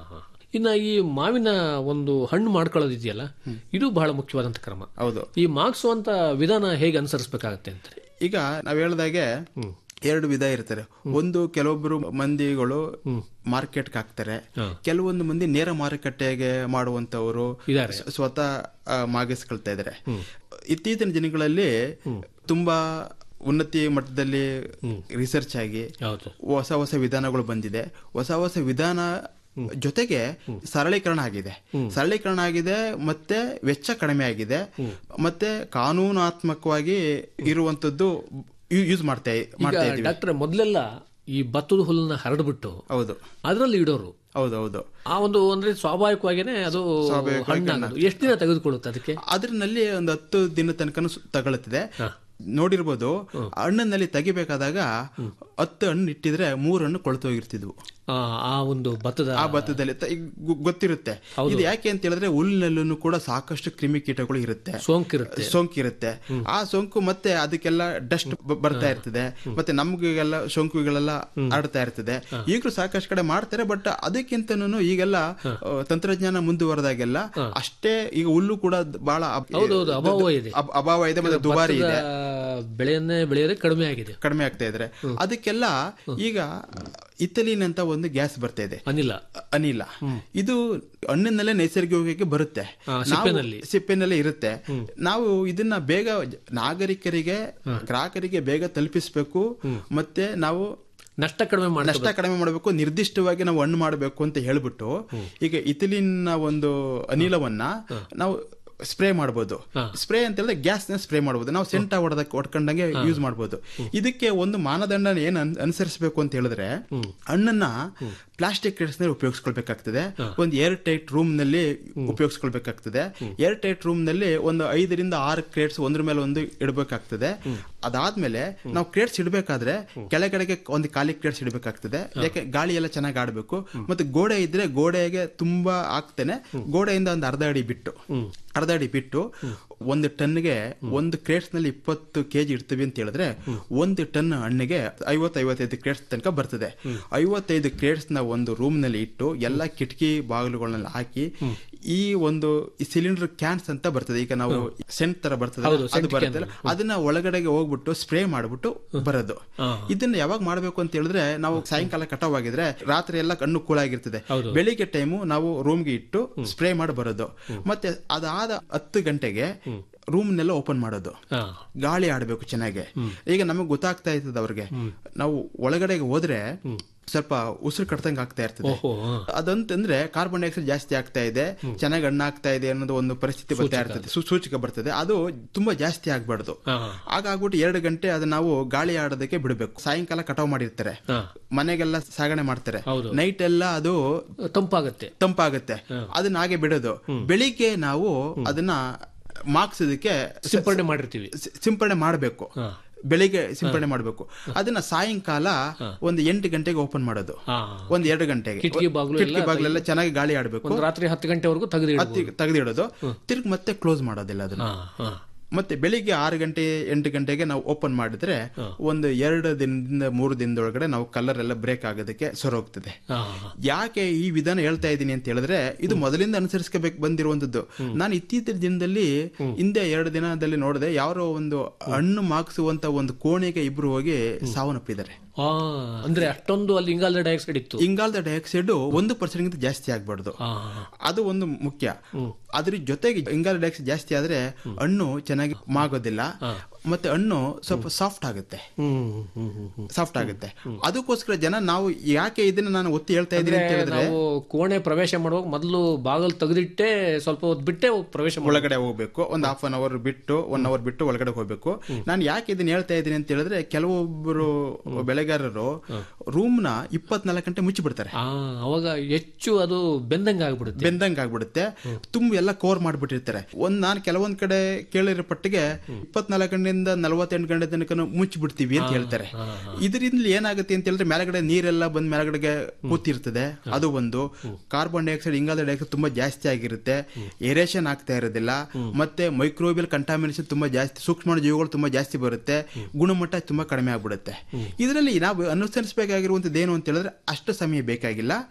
ಇನ್ನ ಈ ಮಾವಿನ ಒಂದು ಹಣ್ಣು ಮಾಡ್ಕೊಳ್ಳೋದಿದೆಯಲ್ಲ ಇದು ಬಹಳ ಮುಖ್ಯವಾದಂತ ಕ್ರಮ ಹೌದು ಈ ಮಾರ್ಕ್ಸುವಂತ ವಿಧಾನ ಹೇಗೆ ಅನುಸರಿಸಬೇಕಾಗತ್ತೆ ಅಂತ ಈಗ ನಾವ್ ಹೇಳ್ದಾಗೆ ಎರಡು ವಿಧ ಇರ್ತಾರೆ ಒಂದು ಕೆಲವೊಬ್ರು ಮಂದಿಗಳು ಮಾರ್ಕೆಟ್ಗೆ ಹಾಕ್ತಾರೆ ಕೆಲವೊಂದು ಮಂದಿ ನೇರ ಮಾರುಕಟ್ಟೆಗೆ ಮಾಡುವಂತವರು ಇದಾರೆ. ಸ್- ಸ್ವತಃ ಆ, ಮಾಗಿಸ್ಕೊಳ್ತಾ ಇದಾರೆ ಇತ್ತೀಚಿನ ದಿನಗಳಲ್ಲಿ ತುಂಬಾ ಉನ್ನತಿ ಮಟ್ಟದಲ್ಲಿ ರಿಸರ್ಚ್ ಆಗಿ ಹೌದು ಹೊಸ ಹೊಸ ವಿಧಾನಗಳು ಬಂದಿದೆ ಹೊಸ ಹೊಸ ವಿಧಾನ ಜೊತೆಗೆ ಸರಳೀಕರಣ ಆಗಿದೆ ಸರಳೀಕರಣ ಆಗಿದೆ ಮತ್ತೆ ವೆಚ್ಚ ಕಡಿಮೆ ಆಗಿದೆ ಮತ್ತೆ ಕಾನೂನಾತ್ಮಕವಾಗಿ ಇರುವಂತದ್ದು ಯೂಸ್ ಮಾಡ್ತಾ ಈಗ ಮಾಡ್ತಾ ಇದೀವಿ ಡಾಕ್ಟ್ರೆ ಮೊದಲೆಲ್ಲ ಈ ಭತ್ತದ ಹುಲ್ಲನ್ನ ಹರಡ್ಬಿಟ್ಟು ಹೌದು ಅದರಲ್ಲಿ ಇಡೋರು ಹೌದು ಹೌದು ಆ ಒಂದು ಅಂದ್ರೆ ಸ್ವಾಭಾವಿಕವಾಗೇನೆ ಅದು ಹಣ್ಣಾಗೋದು ಎಷ್ಟು ದಿನ ತೆಗೆದುಕೊಳ್ಳುತ್ತೆ ಅದಕ್ಕೆ ಅದ್ರಲ್ಲಿ ಒಂದು ಹತ್ತು ದಿನ ತನಕ ತಗೊಳುತ್ತದೆ ನೋಡಿರ್ಬೋದು ಹಣ್ಣಿನಲ್ಲಿ ತೆಗಿಬೇಕಾದಾಗ ಹತ್ತು ಹಣ್ಣು ಇಟ್ಟಿದ್ರೆ ಮೂರು ಹಣ್ಣು ಕೊಳ್ತು ಹೋಗಿರ್ತಿದ್ವು ಆ, ಆ ಒಂದು ಭತ್ತದ ಆ ಭತ್ತದಲ್ಲಿ ತ- ಈಗ ಗು- ಗೊತ್ತಿರುತ್ತೆ ಇದು ಯಾಕೆ ಅಂತ ಹೇಳಿದ್ರೆ ಹುಲ್ಲಿನಲ್ಲೂ ಕೂಡ ಸಾಕಷ್ಟು ಕ್ರಿಮಿಕೀಟಗಳು ಇರುತ್ತೆ ಸೋಂಕಿರುತ್ತೆ ಸೋಂಕಿರುತ್ತೆ ಆ ಸೋಂಕು ಮತ್ತೆ ಅದಕ್ಕೆಲ್ಲ ಡಸ್ಟ್ ಬರ್ತಾ ಇರ್ತದೆ ಮತ್ತೆ ನಮ್ಗೆಲ್ಲ ಸೋಂಕುಗಳೆಲ್ಲ ಹರಡ್ತಾ ಇರ್ತದೆ ಈಗಲೂ ಸಾಕಷ್ಟು ಕಡೆ ಮಾಡ್ತಾರೆ ಬಟ್ ಅದಕ್ಕಿಂತನೂ ಈಗೆಲ್ಲ ಆ, ತಂತ್ರಜ್ಞಾನ ಮುಂದುವರೆದಾಗೆಲ್ಲ ಅಷ್ಟೇ ಈಗ ಹುಲ್ಲು ಕೂಡ ದ್- ಬಹಳ ಅಬ್- ಹೌದೌದು, ಅಭಾವ ಇದೆ. ಅಬ್- ಅಭಾವ ಇದೆ ಮತ್ತೆ ದುಬಾರಿ ಇದೆ ಬೆಳೆಯನ್ನೇ ಬೆಳೆಯೋದೇ ಕಡಿಮೆ ಆಗಿದೆ ಕಡಿಮೆ ಆಗ್ತಾ ಇದ್ರೆ ಅದಕ್ಕೆಲ್ಲ ಈಗ ಇಥಲಿನ್ ಅಂತ ಒಂದು ಗ್ಯಾಸ್ ಬರ್ತಾ ಇದೆ ಅನಿಲ ಅನಿಲ ಇದು ಹಣ್ಣಿನಲ್ಲೇ ನೈಸರ್ಗಿಕವಾಗಿ ಬರುತ್ತೆ ಆ, ನಾವು- ಸಿಪ್ಪೆನಲ್ಲಿ. ಸಿಪ್ಪೆನಲ್ಲೇ ಇರುತ್ತೆ ನಾವು ಇದನ್ನ ಬೇಗ ಜ- ನಾಗರಿಕರಿಗೆ ಗ್ರಾಹಕರಿಗೆ ಬೇಗ ತಲುಪಿಸ್ಬೇಕು ಮತ್ತೆ ನಾವು ನಷ್ಟ ಕಡಿಮೆ ಮಾಡಿ ನಷ್ಟ ಕಡಿಮೆ ಮಾಡಬೇಕು ನಿರ್ದಿಷ್ಟವಾಗಿ ನಾವು ಹಣ್ಣು ಮಾಡಬೇಕು ಅಂತ ಹೇಳ್ಬಿಟ್ಟು ಈಗ ಇಥಿಲಿನ ಒಂದು ಅನಿಲವನ್ನ ನಾವು ಸ್ಪ್ರೇ ಮಾಡಬಹುದು ಸ್ಪ್ರೇ ಅಂತ ಹೇಳಿದ್ರೆ ಗ್ಯಾಸ್ ನ ಸ್ಪ್ರೇ ಮಾಡಬಹುದು ನಾವು ಸೆಂಟ ಹೊಡೆದಕ್ಕೆ ಹೊಡ್ಕೊಂಡಂಗೆ ಯೂಸ್ ಮಾಡಬಹುದು ಇದಕ್ಕೆ ಒಂದು ಮಾನದಂಡ ಏನ್ ಅನ್- ಅನುಸರಿಸಬೇಕು ಅಂತ ಹೇಳಿದ್ರೆ ಹಣ್ಣನ್ನ ಪ್ಲಾಸ್ಟಿಕ್ ಕ್ರೇಟ್ಸ್ ನಲ್ಲಿ ಉಪಯೋಗಿಸ್ಕೊಳ್ಬೇಕಾಗ್ತದೆ ಒಂದು ಏರ್ ಟೈಟ್ ರೂಮ್ ನಲ್ಲಿ ಉಪಯೋಗಿಸ್ಕೊಳ್ಬೇಕಾಗ್ತದೆ ಏರ್ ಟೈಟ್ ರೂಮ್ ನಲ್ಲಿ ಒಂದು ಐದರಿಂದ ಆರು ಕ್ರೇಟ್ಸ್ ಒಂದ್ರ ಮೇಲೆ ಒಂದು ಇಡಬೇಕಾಗ್ತದೆ ಅದಾದ್ಮೇಲೆ ನಾವು ಕ್ರೇಟ್ಸ್ ಇಡಬೇಕಾದ್ರೆ ಕೆಳಗಡೆಗೆ ಒಂದು ಖಾಲಿ ಕ್ರೇಟ್ಸ್ ಇಡಬೇಕಾಗ್ತದೆ ಯಾಕೆ ಗಾಳಿ ಎಲ್ಲ ಚೆನ್ನಾಗಿ ಆಡಬೇಕು ಮತ್ತೆ ಗೋಡೆ ಇದ್ರೆ ಗೋಡೆಗೆ ತುಂಬಾ ಆಗ್ತೇನೆ ಗೋಡೆಯಿಂದ ಒಂದು ಅರ್ಧ ಅಡಿ ಬಿಟ್ಟು ಅರ್ಧ ಅಡಿ ಬಿಟ್ಟು ಒಂದು ಟನ್ಗೆ ಒಂದು ಕ್ರೇಟ್ಸ್ ನಲ್ಲಿ ಇಪ್ಪತ್ತು ಕೆಜಿ ಇಡ್ತೀವಿ ಅಂತ ಹೇಳಿದ್ರೆ ಒಂದು ಟನ್ ಹಣ್ಣಿಗೆ ಐವತ್ತು ಐವತ್ತೈದು ಕ್ರೇಟ್ಸ್ ತನಕ ಬರ್ತದೆ ಐವತ್ತೈದು ಕ್ರೇಟ್ಸ್ ನ ಒಂದು ರೂಮ್ ನಲ್ಲಿ ಇಟ್ಟು ಎಲ್ಲ ಕಿಟಕಿ ಬಾಗಿಲುಗಳನ್ನೆಲ್ಲ ಹಾಕಿ ಈ ಒಂದು ಸಿಲಿಂಡರ್ ಕ್ಯಾನ್ಸ್ ಅಂತ ಬರ್ತದೆ ಈಗ ನಾವು ಸೆಂಟ್ ತರ ಬರ್ತದೆ ಹೌದು, ಅದು scent ಬರುತ್ತೆ ಅದನ್ನ ಒಳಗಡೆಗೆ ಹೋಗ್ಬಿಟ್ಟು ಸ್ಪ್ರೇ ಮಾಡ್ಬಿಟ್ಟು ಬರೋದು ಇದನ್ನ ಯಾವಾಗ ಮಾಡ್ಬೇಕು ಅಂತ ಹೇಳಿದ್ರೆ ನಾವು ಸಾಯಂಕಾಲ ಕಟಾವಾಗಿದ್ರೆ ರಾತ್ರಿ ಎಲ್ಲ ಕಣ್ಣು ಕೂಲಾಗಿರ್ತದೆ ಬೆಳಿಗ್ಗೆ ಟೈಮು ನಾವು ರೂಮ್ಗೆ ಇಟ್ಟು ಸ್ಪ್ರೇ ಮಾಡಿ ಬರೋದು ಮತ್ತೆ ಅದಾದ ಹತ್ತು ಗಂಟೆಗೆ ರೂಮ್ನೆಲ್ಲ ಓಪನ್ ಮಾಡೋದು ಹಾ. ಗಾಳಿ ಆಡಬೇಕು ಚೆನ್ನಾಗಿ ಈಗ ನಮಗೆ ಗೊತ್ತಾಗ್ತಾ ಇರ್ತದೆ ಅವ್ರಿಗೆ ನಾವು ಒಳಗಡೆಗೆ ಹೋದ್ರೆ ಸ್ವಲ್ಪ ಉಸಿರು ಕಟ್ತಂಗ್ ಆಗ್ತಾ ಇರ್ತದೆ ಓಹೋ, ಹಾ. ಅದಂತಂದ್ರೆ ಕಾರ್ಬನ್ ಡೈಆಕ್ಸೈಡ್ ಜಾಸ್ತಿ ಆಗ್ತಾ ಇದೆ ಚೆನ್ನಾಗಿ ಹಣ್ಣಾಗ್ತಾ ಇದೆ ಅನ್ನೋದು ಒಂದು ಪರಿಸ್ಥಿತಿ ಬರ್ತಾ ಇರ್ತದೆ ಸು- ಸೂಚಕ ಬರ್ತದೆ ಅದು ತುಂಬಾ ಜಾಸ್ತಿ ಆಗ್ಬಾರ್ದು ಹಾ. ಹಾಗಾಗ್ಬಿಟ್ಟು ಎರಡು ಗಂಟೆ ಅದನ್ನ ನಾವು ಗಾಳಿ ಆಡೋದಕ್ಕೆ ಬಿಡಬೇಕು ಸಾಯಂಕಾಲ ಕಟಾವ್ ಮಾಡಿರ್ತಾರೆ ಹಾ. ಮನೆಗೆಲ್ಲ ಸಾಗಣೆ ಮಾಡ್ತಾರೆ ಹೌದು. ನೈಟ್ ಎಲ್ಲ ಅದು ತಂಪಾಗತ್ತೆ ತಂಪಾಗುತ್ತೆ ಅದನ್ನ ಹಾಗೆ ಬಿಡೋದು ಬೆಳಿಗ್ಗೆ ನಾವು ಅದನ್ನ ಮಾರ್ಕ್ಸೋದಕ್ಕೆ ಸಿಂಪಡಣೆ ಮಾಡಿರ್ತೀವಿ ಸಿ- ಸಿಂಪಡಣೆ ಮಾಡಬೇಕು ಬೆಳಿಗ್ಗೆ ಸಿಂಪಡಣೆ ಮಾಡಬೇಕು ಅದನ್ನ ಸಾಯಂಕಾಲ ಒಂದು ಎಂಟು ಗಂಟೆಗೆ ಓಪನ್ ಮಾಡೋದು ಹಾ. ಒಂದ್ ಎರಡು ಗಂಟೆಗೆ ಕಿಟಕಿ ಬಾಗ್ಲು ಕಿಟಕಿ ಎಲ್ಲ ಬಾಗ್ಲೆಲ್ಲ ಚೆನ್ನಾಗಿ ಗಾಳಿ ಆಡಬೇಕು ಒಂದು ರಾತ್ರಿ ಹತ್ತು ಗಂಟೆವರೆಗೂ ತೆಗೆದು ತೆಗೆದಿಡೋದು ತಿರ್ಗಿ ಮತ್ತೆ ಕ್ಲೋಸ್ ಮಾಡೋದಿಲ್ಲ ಅದನ್ನ ಮತ್ತೆ ಬೆಳಿಗ್ಗೆ ಆರು ಗಂಟೆ ಎಂಟು ಗಂಟೆಗೆ ನಾವು ಓಪನ್ ಮಾಡಿದ್ರೆ ಒಂದು ಎರಡು ದಿನದಿಂದ ಮೂರು ದಿನದೊಳಗಡೆ ನಾವು ಕಲರ್ ಎಲ್ಲ ಬ್ರೇಕ್ ಆಗೋದಕ್ಕೆ ಸೊರೋಗ್ತದೆ ಯಾಕೆ ಈ ವಿಧಾನ ಹೇಳ್ತಾ ಇದ್ದೀನಿ ಅಂತ ಹೇಳಿದ್ರೆ ಇದು ಮೊದಲಿಂದ ಅನುಸರಿಸಬೇಕು ಬಂದಿರುವಂತದ್ದು ನಾನು ಇತ್ತೀಚಿನ ದಿನದಲ್ಲಿ ಹಿಂದೆ ಎರಡು ದಿನದಲ್ಲಿ ನೋಡಿದೆ ಯಾರೋ ಒಂದು ಹಣ್ಣು ಮಾಗಿಸುವಂತ ಒಂದು ಕೋಣೆಗೆ ಇಬ್ರು ಹೋಗಿ ಸಾವನ್ನಪ್ಪಿದ್ದಾರೆ ಆ, ಅಂದ್ರೆ ಅಷ್ಟೊಂದು ಅಲ್ಲಿ ಇಂಗಾಲದ ಡೈಆಕ್ಸೈಡ್ ಇತ್ತು ಇಂಗಾಲದ ಡೈಆಕ್ಸೈಡ್ ಒಂದು ಪರ್ಸೆಂಟ್ ಜಾಸ್ತಿ ಆಗ್ಬಾರ್ದು ಆ, ಅದು ಒಂದು ಮುಖ್ಯ ಅದ್ರ ಜೊತೆಗೆ ಇಂಗಾಲ ಡೈಆಕ್ಸೈಡ್ ಜಾಸ್ತಿ ಆದ್ರೆ ಹಣ್ಣು ಚೆನ್ನಾಗಿ ಮಾಗೋದಿಲ್ಲ ಮತ್ತೆ ಹಣ್ಣು ಸ್ವಲ್ಪ ಸಾಫ್ಟ್ ಆಗುತ್ತೆ ಹ್ಮ್ ಹ್ಮ್ ಹ್ಮ್ ಹ್ಮ್. ಸಾಫ್ಟ್ ಆಗುತ್ತೆ ಅದಕ್ಕೋಸ್ಕರ ಜನ ನಾವು ಯಾಕೆ ಇದನ್ನ ನಾನು ಒತ್ತಿ ಹೇಳ್ತಾ ಇದ್ದೀನಿ ಅಂತ ಹೇಳಿದ್ರೆ ನಾವು ಕೋಣೆ ಪ್ರವೇಶ ಮಾಡುವಾಗ ಮೊದಲು ಬಾಗಲ್ ತೆಗೆದಿಟ್ಟೆ ಸ್ವಲ್ಪ ಹೊತ್ತು ಬಿಟ್ಟೆ ಪ್ರವೇಶ ಮಾಡ ಒಳಗಡೆ ಹೋಗ್ಬೇಕು ಒಂದು ಹಾಫ್ ಅನ್ ಅವರ್ ಬಿಟ್ಟು ಒನ್ ಅವರ್ ಬಿಟ್ಟು ಒಳಗಡೆ ಹೋಗ್ಬೇಕು ನಾನು ಯಾಕೆ ಇದನ್ನ ಹೇಳ್ತಾ ಇದ್ದೀನಿ ಅಂತ ಹೇಳಿದ್ರೆ ಕೆಲವೊಬ್ಬರು ಬೆಳೆಗಾರರು ರೂಮ್ ನ ಇಪ್ಪತ್ನಾಲ್ಕು ಗಂಟೆ ಮುಚ್ಚಿಬಿಡ್ತಾರೆ ಆ ಅವಾಗ ಹೆಚ್ಚು ಅದು ಬೆಂದಂಗ ಆಗ್ಬಿಡುತ್ತೆ ಬೆಂದಂಗ್ ಆಗ್ಬಿಡುತ್ತೆ ತುಂಬ ಎಲ್ಲ ಕವರ್ ಮಾಡ್ಬಿಟ್ಟಿರ್ತಾರೆ ಒಂದ್ ನಾನು ಕೆಲವೊಂದ್ ಕಡೆ ಕೇಳಿರೋ ಪಟ್ಟಿಗೆ ಇಪ್ಪತ್ನಾಲ್ಕು ಗಂಟೆಯಿಂದ ನಲವತ್ತೆಂಟು ಗಂಟೆ ತನಕ ಮುಚ್ಚಿ ಬಿಡ್ತೀವಿ ಅಂತ ಹೇಳ್ತಾರೆ ಇದರಿಂದ ಏನಾಗುತ್ತೆ ಅಂತ ಹೇಳಿದ್ರೆ ಮೇಲ್ಗಡೆ ನೀರೆಲ್ಲ ಬಂದ್ ಮೇಲ್ಗಡೆಗೆ ಕೂತಿರ್ತದೆ ಅದು ಒಂದು ಕಾರ್ಬನ್ ಡೈಆಕ್ಸೈಡ್ ಇಂಗಾಲ ಡೈಆಕ್ಸೈಡ್ ತುಂಬಾ ಜಾಸ್ತಿ ಆಗಿರುತ್ತೆ ಏರೇಷನ್ ಆಗ್ತಾ ಇರೋದಿಲ್ಲ ಮತ್ತೆ ಮೈಕ್ರೋಬಿಯಲ್ ಕಂಟಾಮಿನೇಷನ್ ತುಂಬಾ ಜಾಸ್ತಿ ಸೂಕ್ಷ್ಮ ಜೀವಿಗಳು ತುಂಬಾ ಜಾಸ್ತಿ ಬರುತ್ತೆ ಗುಣಮಟ್ಟ ತುಂಬಾ ಕಡಿಮೆ ಆಗ್ಬಿಡುತ್ತೆ ಇದರಲ್ಲಿ ನಾವು ಅನುಸರಿಸಬೇಕಾಗಿರುವಂತದ್ದು ಏನು ಅಂತ ಹೇಳಿದ್ರೆ ಅಷ್ಟು ಸಮಯ ಬೇಕಾಗಿಲ್ಲ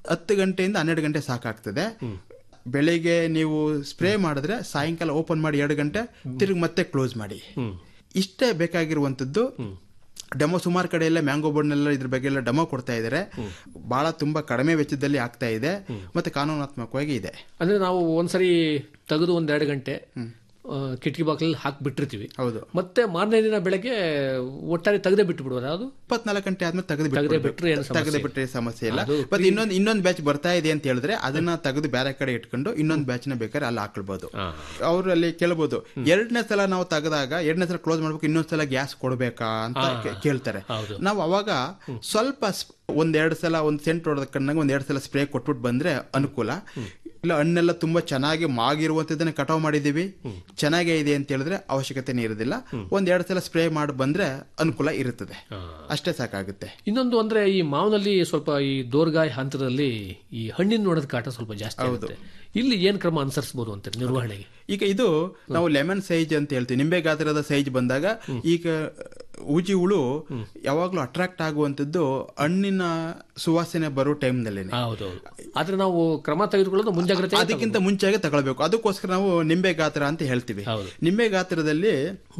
ಹತ್ತು ಗಂಟೆಯಿಂದ ಹನ್ನೆರಡು ಗಂಟೆ ಸಾಕಾಗ್ತದೆ ಬೆಳಿಗ್ಗೆ ನೀವು ಸ್ಪ್ರೇ ಮಾಡಿದ್ರೆ ಸಾಯಂಕಾಲ ಓಪನ್ ಮಾಡಿ ಎರಡು ಗಂಟೆ ತಿರುಗಿ ಮತ್ತೆ ಕ್ಲೋಸ್ ಮಾಡಿ ಇಷ್ಟೇ ಬೇಕಾಗಿರುವಂತದ್ದು ಡೆಮೋ ಸುಮಾರು ಕಡೆ ಎಲ್ಲ ಮ್ಯಾಂಗೋ ಬೋರ್ಡ್ನೆಲ್ಲ ಇದ್ರ ಬಗ್ಗೆ ಎಲ್ಲ ಡೆಮೋ ಕೊಡ್ತಾ ಇದ್ದಾರೆ ಬಹಳ ತುಂಬಾ ಕಡಿಮೆ ವೆಚ್ಚದಲ್ಲಿ ಆಗ್ತಾ ಇದೆ ಮತ್ತೆ ಕಾನೂನಾತ್ಮಕವಾಗಿ ಇದೆ ಅಂದ್ರೆ ನಾವು ಒಂದ್ಸರಿ ತೆಗೆದು ಒಂದೆರಡು ಗಂಟೆ ಆ, ಕಿಟಕಿ ಬಾಗಿಲಲ್ಲಿ ಹಾಕಿ ಬಿಟ್ಟಿರ್ತೀವಿ ಹೌದು ಮತ್ತೆ ಮಾರನೇ ದಿನ ಬೆಳಗ್ಗೆ ಒಟ್ಟಾರೆ ತೆಗೆದೇ ಬಿಟ್ಟು ಬಿಡ್ಬೋದು ಅದು ಇಪ್ಪತ್ನಾಲ್ಕು ಗಂಟೆ ಆದ್ಮೇಲೆ ತೆಗೆದು ತೆಗೆದೇ ಬಿಟ್ರೆ ಏನು ಸಮಸ್ಯೆ ತೆಗೆದು ಬಿಟ್ರೆ ಸಮಸ್ಯೆ ಇಲ್ಲ ಅದು ಮತ್ತೆ ಇನ್ನೊಂದು ಇನ್ನೊಂದು ಬ್ಯಾಚ್ ಬರ್ತಾ ಇದೆ ಅಂತ ಹೇಳಿದ್ರೆ ಅದನ್ನ ತೆಗೆದು ಬೇರೆ ಕಡೆ ಇಟ್ಕೊಂಡು ಇನ್ನೊಂದು ಬ್ಯಾಚ್ ನ ಬೇಕಾದ್ರೆ ಅಲ್ಲಿ ಹಾಕೊಳ್ಬಹುದು ಅವ್ರು ಅಲ್ಲಿ ಕೇಳ್ಬೋದು ಎರಡನೇ ಸಲ ನಾವು ತೆಗೆದಾಗ ಎರಡನೇ ಸಲ ಕ್ಲೋಸ್ ಮಾಡ್ಬೇಕು ಇನ್ನೊಂದ್ ಸಲ ಗ್ಯಾಸ್ ಕೊಡ್ಬೇಕಾ ಅಂತ ಕೇ- ಕೇಳ್ತಾರೆ ನಾವು ಅವಾಗ ಸ್ವಲ್ಪ ಸ್- ಒಂದೆರಡು ಸಲ ಒಂದ್ ಸೆಂಟ್ ಹೊಡೆದ ಕಣ್ಣಾಗ ಒಂದ್ ಎರಡು ಸಲ ಸ್ಪ್ರೇ ಕೊಟ್ಬಿಟ್ಟು ಬಂದ್ರೆ ಅನುಕೂಲ ಇಲ್ಲ ಹಣ್ಣೆಲ್ಲ ತುಂಬಾ ಚೆನ್ನಾಗಿ ಮಾಗಿರುವಂತದನ್ನ ಕಟಾವ್ ಮಾಡಿದೀವಿ ಚೆನ್ನಾಗೇ ಇದೆ ಅಂತ ಹೇಳಿದ್ರೆ ಅವಶ್ಯಕತೆನೇ ಇರೋದಿಲ್ಲ ಒಂದ್ ಎರಡು ಸಲ ಸ್ಪ್ರೇ ಮಾಡಿ ಬಂದ್ರೆ ಅನುಕೂಲ ಇರುತ್ತದೆ ಅಷ್ಟೇ ಸಾಕಾಗುತ್ತೆ ಇನ್ನೊಂದು ಅಂದ್ರೆ ಈ ಮಾವಿನಲ್ಲಿ ಸ್ವಲ್ಪ ಈ ದೋರ್ಗಾಯ ಹಂತದಲ್ಲಿ ಈ ಹಣ್ಣಿನ ನೋಡೋದ್ ಕಾಟ ಸ್ವಲ್ಪ ಜಾಸ್ತಿ ಆಗುತ್ತೆ ಇಲ್ಲಿ ಏನ್ ಕ್ರಮ ಅನುಸರಿಸಬಹುದು ಅಂತ ನಿರ್ವಹಣೆಗೆ ಈಗ ಇದು ನಾವು ಲೆಮನ್ ಸೈಜ್ ಅಂತ ಹೇಳ್ತೀವಿ ನಿಂಬೆ ಗಾತ್ರದ ಸೈಜ್ ಬಂದಾಗ ಈಗ ಉಜಿ ಹುಳು ಯಾವಾಗ್ಲೂ ಅಟ್ರಾಕ್ಟ್ ಆಗುವಂತದ್ದು ಹಣ್ಣಿನ ಸುವಾಸನೆ ಬರೋ ಟೈಮ್ನಲ್ಲಿ ಹೌದೌದು ಆದ್ರೆ ನಾವು ಕ್ರಮ ತೆಗೆದುಕೊಳ್ಳೋದು ಮುಂಜಾಗ್ರತೆ ಅದಕ್ಕಿಂತ ಮುಂಚೆಗೆ ತಗೊಳ್ಬೇಕು ಅದಕ್ಕೋಸ್ಕರ ನಾವು ನಿಂಬೆ ಗಾತ್ರ ಅಂತ ಹೇಳ್ತೀವಿ ನಿಂಬೆ ಗಾತ್ರದಲ್ಲಿ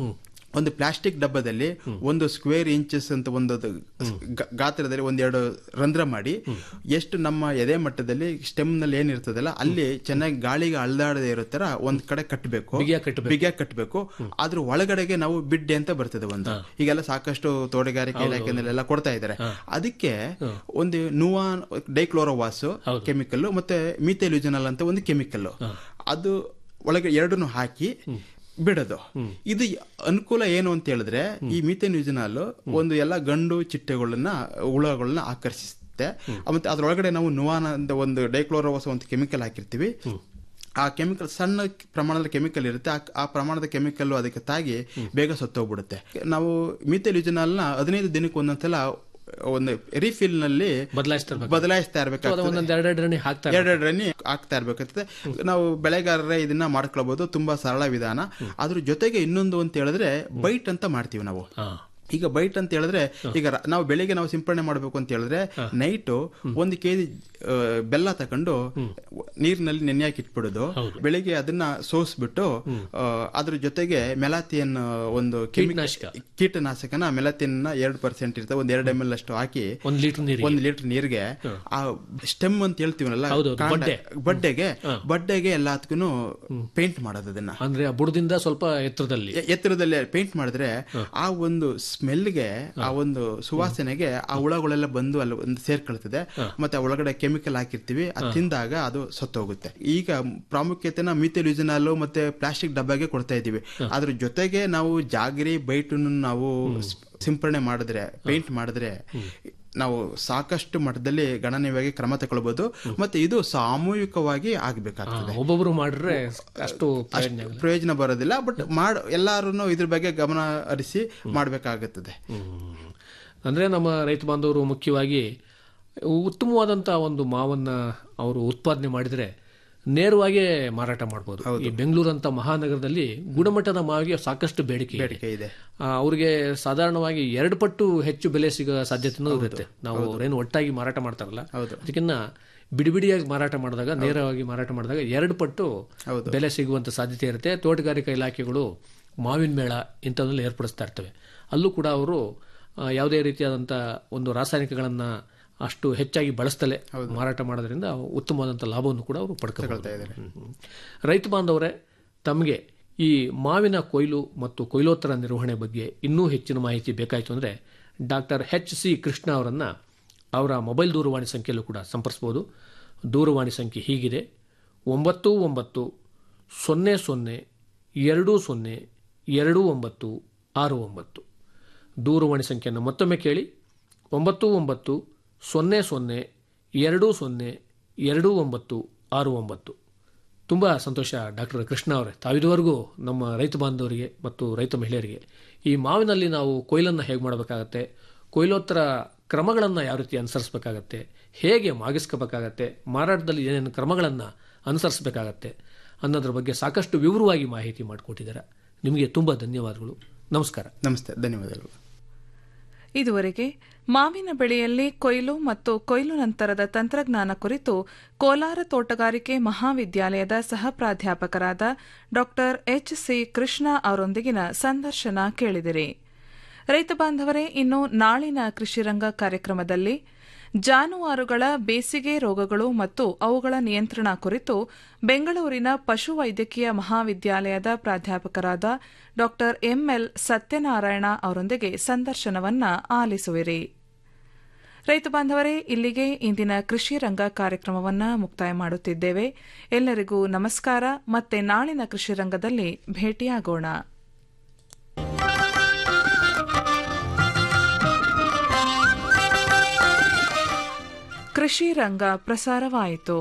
ಒಂದು ಪ್ಲಾಸ್ಟಿಕ್ ಡಬ್ಬದಲ್ಲಿ ಒಂದು ಸ್ಕ್ವೇರ್ ಇಂಚಸ್ ಅಂತ ಒಂದು ಅದು ಗ- ಗಾತ್ರದಲ್ಲಿ ಒಂದೆರಡು ರಂಧ್ರ ಮಾಡಿ ಎಷ್ಟು ನಮ್ಮ ಎದೆ ಮಟ್ಟದಲ್ಲಿ ಸ್ಟೆಮ್ ನಲ್ಲಿ ಏನಿರ್ತದಲ್ಲ ಅಲ್ಲಿ ಚೆನ್ನಾಗಿ ಗಾಳಿಗೆ ಅಲ್ದಾಡದೆ ಇರೋ ತರ ಒಂದ್ ಕಡೆ ಕಟ್ಟಬೇಕು ಬಿಗಿಯಾಗಿ ಕಟ್ಟಬೇಕು. ಬಿಗಿಯಾಗಿ ಕಟ್ಟಬೇಕು ಅದ್ರ ಒಳಗಡೆಗೆ ನಾವು ಬಿಡ್ಡೆ ಅಂತ ಬರ್ತದೆ ಒಂದು ಈಗೆಲ್ಲ ಸಾಕಷ್ಟು ತೋಟಗಾರಿಕೆ ಇಲಾಖೆಯಲ್ಲೆಲ್ಲ ಕೊಡ್ತಾ ಇದ್ದಾರೆ ಅದಕ್ಕೆ ಒಂದು ನುವಾ ಡೈಕ್ಲೋರೋವಾಸ್ ಕೆಮಿಕಲ್ ಮತ್ತೆ ಮೀಥೈಲ್ಯೂಜನಲ್ ಅಂತ ಒಂದು ಕೆಮಿಕಲ್ ಅದು ಒಳಗೆ ಎರಡನ್ನು ಹಾಕಿ ಬಿಡೋದು ಇದು ಅನುಕೂಲ ಏನು ಅಂತ ಹೇಳಿದ್ರೆ ಈ ಮಿಥೆನ್ಯೂಜನಾಲ್ ಒಂದು ಎಲ್ಲ ಗಂಡು ಚಿಟ್ಟೆಗಳನ್ನ ಹುಳಗಳನ್ನ ಆಕರ್ಷಿಸುತ್ತೆ ಮತ್ತೆ ಅದ್ರೊಳಗಡೆ ನಾವು ನುವಾನ ಅಂತ ಒಂದು ಡೈಕ್ಲೋರೋವಾಸ್ ಒಂದು ಕೆಮಿಕಲ್ ಹಾಕಿರ್ತೀವಿ ಆ ಕೆಮಿಕಲ್ ಸಣ್ಣ ಪ್ರಮಾಣದ ಕೆಮಿಕಲ್ ಇರುತ್ತೆ ಆ- ಆ ಪ್ರಮಾಣದ ಕೆಮಿಕಲ್ ಅದಕ್ಕೆ ತಾಗಿ ಬೇಗ ಸತ್ತೋಗ್ಬಿಡುತ್ತೆ ನಾವು ಮಿಥೆಲ್ಯೂಜನಾಲ್ನ ಹದಿನೈದು ದಿನಕ್ಕೆ ಒಂದೊಂದ್ಸಲ ಒಂದು ರೀಫಿಲ್ ನಲ್ಲಿ ಬದಲಾಯಿಸ್ತಾ ಇರ್ಬೇಕು. ಬದಲಾಯಿಸ್ತಾ ಅದು ಇರ್ಬೇಕಾಗ್ತದೆ ಒಂದೊಂದ್ ಎರಡೆರಡು ರಣ್ಣಿ ಹಾಕ್ತಾ ಇರ್ಬೇಕು. ಎರಡೆರಡು ರನ್ನಿ ಆಗ್ತಾ ಇರ್ಬೇಕಾಗ್ತದೆ ನಾವು ಬೆಳೆಗಾರರೇ ಇದನ್ನ ಮಾಡ್ಕೊಳ್ಬಹುದು ತುಂಬಾ ಸರಳ ವಿಧಾನ ಅದ್ರ ಜೊತೆಗೆ ಇನ್ನೊಂದು ಅಂತ ಹೇಳಿದ್ರೆ ಬೈಟ್ ಅಂತ ಮಾಡ್ತೀವಿ ನಾವು ಈಗ ಬೈಟ್ ಅಂತ ಹೇಳಿದ್ರೆ ಈಗ ರ- ನಾವು ಬೆಳಿಗ್ಗೆ ನಾವು ಸಿಂಪಡಣೆ ಮಾಡಬೇಕು ಅಂತ ಹೇಳಿದ್ರೆ ನೈಟು ಒಂದು ಕೆಜಿ ಬೆಲ್ಲ ತಕೊಂಡು ನೀರಿನಲ್ಲಿ ನೆನೆ ಹಾಕಿ ಇಟ್ಬಿಡೋದು ಬೆಳಿಗ್ಗೆ ಅದನ್ನ ಸೋಸ್ಬಿಟ್ಟು ಆ, ಅದ್ರ ಜೊತೆಗೆ ಮೆಲಾತಿಯನ್ ಒಂದು ಕೀಟನಾಶಕ. ಕೀಟನಾಶಕನ ಮೆಲಾತಿಯನ್ ಎರಡು ಪರ್ಸೆಂಟ್ ಇರ್ತದೆ ಒಂದ್ ಎರಡು ಎಮ್ ಎಲ್ ಅಷ್ಟು ಹಾಕಿ ಒಂದ್ ಲೀಟರ್ ನೀರಿಗೆ ಒಂದು ಲೀಟರ್ ನೀರಿಗೆ ಆ ಸ್ಟೆಮ್ ಅಂತ ಹೇಳ್ತೀವಲ್ಲ ಹೌದೌದು, ಕಾಂಡ- ಬಡ್ಡೆ. ಬಡ್ಡೆಗೆ ಬಡ್ಡೆಗೆ ಎಲ್ಲದಕ್ಕೂ ಪೇಂಟ್ ಮಾಡೋದು ಅದನ್ನ ಅಂದ್ರೆ ಆ ಬುಡದಿಂದ ಸ್ವಲ್ಪ ಎತ್ತರದಲ್ಲಿ ಎ- ಎತ್ತರದಲ್ಲಿ ಪೇಂಟ್ ಮಾಡಿದ್ರೆ ಆ ಒಂದು ಸ್ಮೆಲ್ಗೆ ಆ ಒಂದು ಸುವಾಸನೆಗೆ ಆ ಹುಳಗಳೆಲ್ಲ ಬಂದು ಅಲ್ಲಿ ಒಂದು ಸೇರ್ಕೊಳ್ತದೆ ಮತ್ತೆ ಆ ಒಳಗಡೆ ಕೆಮಿಕಲ್ ಹಾಕಿರ್ತೀವಿ ಅದು ತಿಂದಾಗ ಅದು ಸತ್ತೋಗುತ್ತೆ ಈಗ ಪ್ರಾಮುಖ್ಯತೆನ ಮಿಥೆಲ್ಯೂಜನಾಲು ಮತ್ತೆ ಪ್ಲಾಸ್ಟಿಕ್ ಡಬ್ಬಾಗೆ ಕೊಡ್ತಾ ಇದ್ದೀವಿ ಅದ್ರ ಜೊತೆಗೆ ನಾವು ಜಾಗರಿ ಬೈಟನ್ನು ನಾವು ಸ್- ಸಿಂಪರಣೆ ಮಾಡಿದ್ರೆ ಪೇಂಟ್ ಮಾಡಿದ್ರೆ ನಾವು ಸಾಕಷ್ಟು ಮಟ್ಟದಲ್ಲಿ ಗಣನೀಯವಾಗಿ ಕ್ರಮ ತಗೊಳ್ಬಹುದು ಮತ್ತೆ ಇದು ಸಾಮೂಹಿಕವಾಗಿ ಆಗ್ಬೇಕಾಗ್ತದೆ ಒಬ್ಬೊಬ್ರು ಮಾಡಿದ್ರೆ ಅಷ್ಟು ಪ್ರಯೋಜನ ಆಗಲ್ಲ. ಪ್ರಯೋಜನ ಬರೋದಿಲ್ಲ ಬಟ್ ಮಾಡ ಎಲ್ಲಾರು ಇದ್ರ ಬಗ್ಗೆ ಗಮನ ಹರಿಸಿ ಮಾಡಬೇಕಾಗುತ್ತದೆ ಅಂದ್ರೆ ನಮ್ಮ ರೈತ ಬಾಂಧವರು ಮುಖ್ಯವಾಗಿ ಉತ್ತಮವಾದಂತಹ ಒಂದು ಮಾವನ್ನ ಅವರು ಉತ್ಪಾದನೆ ಮಾಡಿದ್ರೆ ನೇರವಾಗಿ ಮಾರಾಟ ಮಾಡಬಹುದು ಈ ಬೆಂಗಳೂರಂತ ಮಹಾನಗರದಲ್ಲಿ ಗುಣಮಟ್ಟದ ಮಾವಿಗೆ ಸಾಕಷ್ಟು ಬೇಡಿಕೆ ಇದೆ. ಬೇಡಿಕೆ ಇದೆ ಆ, ಅವ್ರಿಗೆ ಸಾಧಾರಣವಾಗಿ ಎರಡು ಪಟ್ಟು ಹೆಚ್ಚು ಬೆಲೆ ಸಿಗೋ ಸಾಧ್ಯತೆನೂ ಇರುತ್ತೆ ನಾವು ಅವ್ರೇನು ಒಟ್ಟಾಗಿ ಮಾರಾಟ ಮಾಡ್ತಾರಲ್ಲ ಅದಕ್ಕಿಂತ ಬಿಡಿ ಬಿಡಿಯಾಗಿ ಮಾರಾಟ ಮಾಡಿದಾಗ ನೇರವಾಗಿ ಮಾರಾಟ ಮಾಡಿದಾಗ ಎರಡು ಪಟ್ಟು ಬೆಲೆ ಸಿಗುವಂತ ಸಾಧ್ಯತೆ ಇರುತ್ತೆ ತೋಟಗಾರಿಕಾ ಇಲಾಖೆಗಳು ಮಾವಿನ ಮೇಳ ಇಂಥವನ್ನೆಲ್ಲ ಏರ್ಪಡಿಸ್ತಾ ಇರ್ತವೆ ಅಲ್ಲೂ ಕೂಡ ಅವರು ಆ, ಯಾವುದೇ ರೀತಿಯಾದಂಥ ಒಂದು ರಾಸಾಯನಿಕಗಳನ್ನ ಅಷ್ಟು ಹೆಚ್ಚಾಗಿ ಬಳಸ್ತಲೇ ಮಾರಾಟ ಮಾಡೋದ್ರಿಂದ ಉತ್ತಮವಾದಂಥ ಲಾಭವನ್ನು ಕೂಡ ಅವರು ಪಡ್ಕೊಳ್ತಾ ಇದ್ದಾರೆ ರೈತ ಬಾಂಧವರೇ ತಮಗೆ ಈ ಮಾವಿನ ಕೊಯ್ಲು ಮತ್ತು ಕೊಯ್ಲೋತ್ತರ ನಿರ್ವಹಣೆ ಬಗ್ಗೆ ಇನ್ನೂ ಹೆಚ್ಚಿನ ಮಾಹಿತಿ ಬೇಕಾಯಿತು ಅಂದರೆ ಡಾಕ್ಟರ್ ಎಚ್ ಸಿ ಕೃಷ್ಣ ಅವರನ್ನು ಅವರ ಮೊಬೈಲ್ ದೂರವಾಣಿ ಸಂಖ್ಯೆಯಲ್ಲೂ ಕೂಡ ಸಂಪರ್ಸ್ಬೋದು ದೂರವಾಣಿ ಸಂಖ್ಯೆ ಹೀಗಿದೆ ಒಂಬತ್ತು ಒಂಬತ್ತು ಸೊನ್ನೆ ಸೊನ್ನೆ ಎರಡು ಸೊನ್ನೆ ಎರಡು ಒಂಬತ್ತು ಆರು ಒಂಬತ್ತು ದೂರವಾಣಿ ಸಂಖ್ಯೆಯನ್ನು ಮತ್ತೊಮ್ಮೆ ಕೇಳಿ ಒಂಬತ್ತು ಒಂಬತ್ತು ಸೊನ್ನೆ ಸೊನ್ನೆ ಎರಡು ಸೊನ್ನೆ ಎರಡು ಒಂಬತ್ತು ಆರು ಒಂಬತ್ತು ತುಂಬ ಸಂತೋಷ ಡಾಕ್ಟರ್ ಕೃಷ್ಣ ಅವರೇ ತಾವಿದುವರೆಗೂ ನಮ್ಮ ರೈತ ಬಾಂಧವರಿಗೆ ಮತ್ತು ರೈತ ಮಹಿಳೆಯರಿಗೆ ಈ ಮಾವಿನಲ್ಲಿ ನಾವು ಕೊಯ್ಲನ್ನು ಹೇಗೆ ಮಾಡಬೇಕಾಗತ್ತೆ ಕೊಯ್ಲೋತ್ತರ ಕ್ರಮಗಳನ್ನು ಯಾವ ರೀತಿ ಅನುಸರಿಸಬೇಕಾಗತ್ತೆ ಹೇಗೆ ಮಾಗಿಸ್ಕೋಬೇಕಾಗತ್ತೆ ಮಾರಾಟದಲ್ಲಿ ಏನೇನು ಕ್ರಮಗಳನ್ನು ಅನುಸರಿಸಬೇಕಾಗತ್ತೆ ಅನ್ನೋದ್ರ ಬಗ್ಗೆ ಸಾಕಷ್ಟು ವಿವರವಾಗಿ ಮಾಹಿತಿ ಮಾಡಿಕೊಟ್ಟಿದ್ದಾರೆ ನಿಮಗೆ ತುಂಬ ಧನ್ಯವಾದಗಳು ನಮಸ್ಕಾರ ನಮಸ್ತೆ ಧನ್ಯವಾದಗಳು ಇದುವರೆಗೆ ಮಾವಿನ ಬೆಳೆಯಲ್ಲಿ ಕೊಯ್ಲು ಮತ್ತು ಕೊಯ್ಲು ನಂತರದ ತಂತ್ರಜ್ಞಾನ ಕುರಿತು ಕೋಲಾರ ತೋಟಗಾರಿಕೆ ಮಹಾವಿದ್ಯಾಲಯದ ಸಹ ಪ್ರಾಧ್ಯಾಪಕರಾದ ಡಾ ಎಚ್ ಸಿ ಕೃಷ್ಣ ಅವರೊಂದಿಗಿನ ಸಂದರ್ಶನ ಕೇಳಿದಿರಿ ರೈತ ಬಾಂಧವರೇ ಇನ್ನು ನಾಳಿನ ಕೃಷಿರಂಗ ಕಾರ್ಯಕ್ರಮದಲ್ಲಿ ಜಾನುವಾರುಗಳ ಬೇಸಿಗೆ ರೋಗಗಳು ಮತ್ತು ಅವುಗಳ ನಿಯಂತ್ರಣ ಕುರಿತು ಬೆಂಗಳೂರಿನ ಪಶುವೈದ್ಯಕೀಯ ಮಹಾವಿದ್ಯಾಲಯದ ಪ್ರಾಧ್ಯಾಪಕರಾದ ಡಾ ಎಂಎಲ್ ಸತ್ಯನಾರಾಯಣ ಅವರೊಂದಿಗೆ ಸಂದರ್ಶನವನ್ನ ಆಲಿಸುವಿರಿ ರೈತ ಬಾಂಧವರೇ ಇಲ್ಲಿಗೆ ಇಂದಿನ ಕೃಷಿ ರಂಗ ಕಾರ್ಯಕ್ರಮವನ್ನ ಮುಕ್ತಾಯ ಮಾಡುತ್ತಿದ್ದೇವೆ ಎಲ್ಲರಿಗೂ ನಮಸ್ಕಾರ ಮತ್ತೆ ನಾಳಿನ ಕೃಷಿ ರಂಗದಲ್ಲಿ ಭೇಟಿಯಾಗೋಣ ಕೃಷಿ ರಂಗ ಪ್ರಸಾರವಾಯಿತು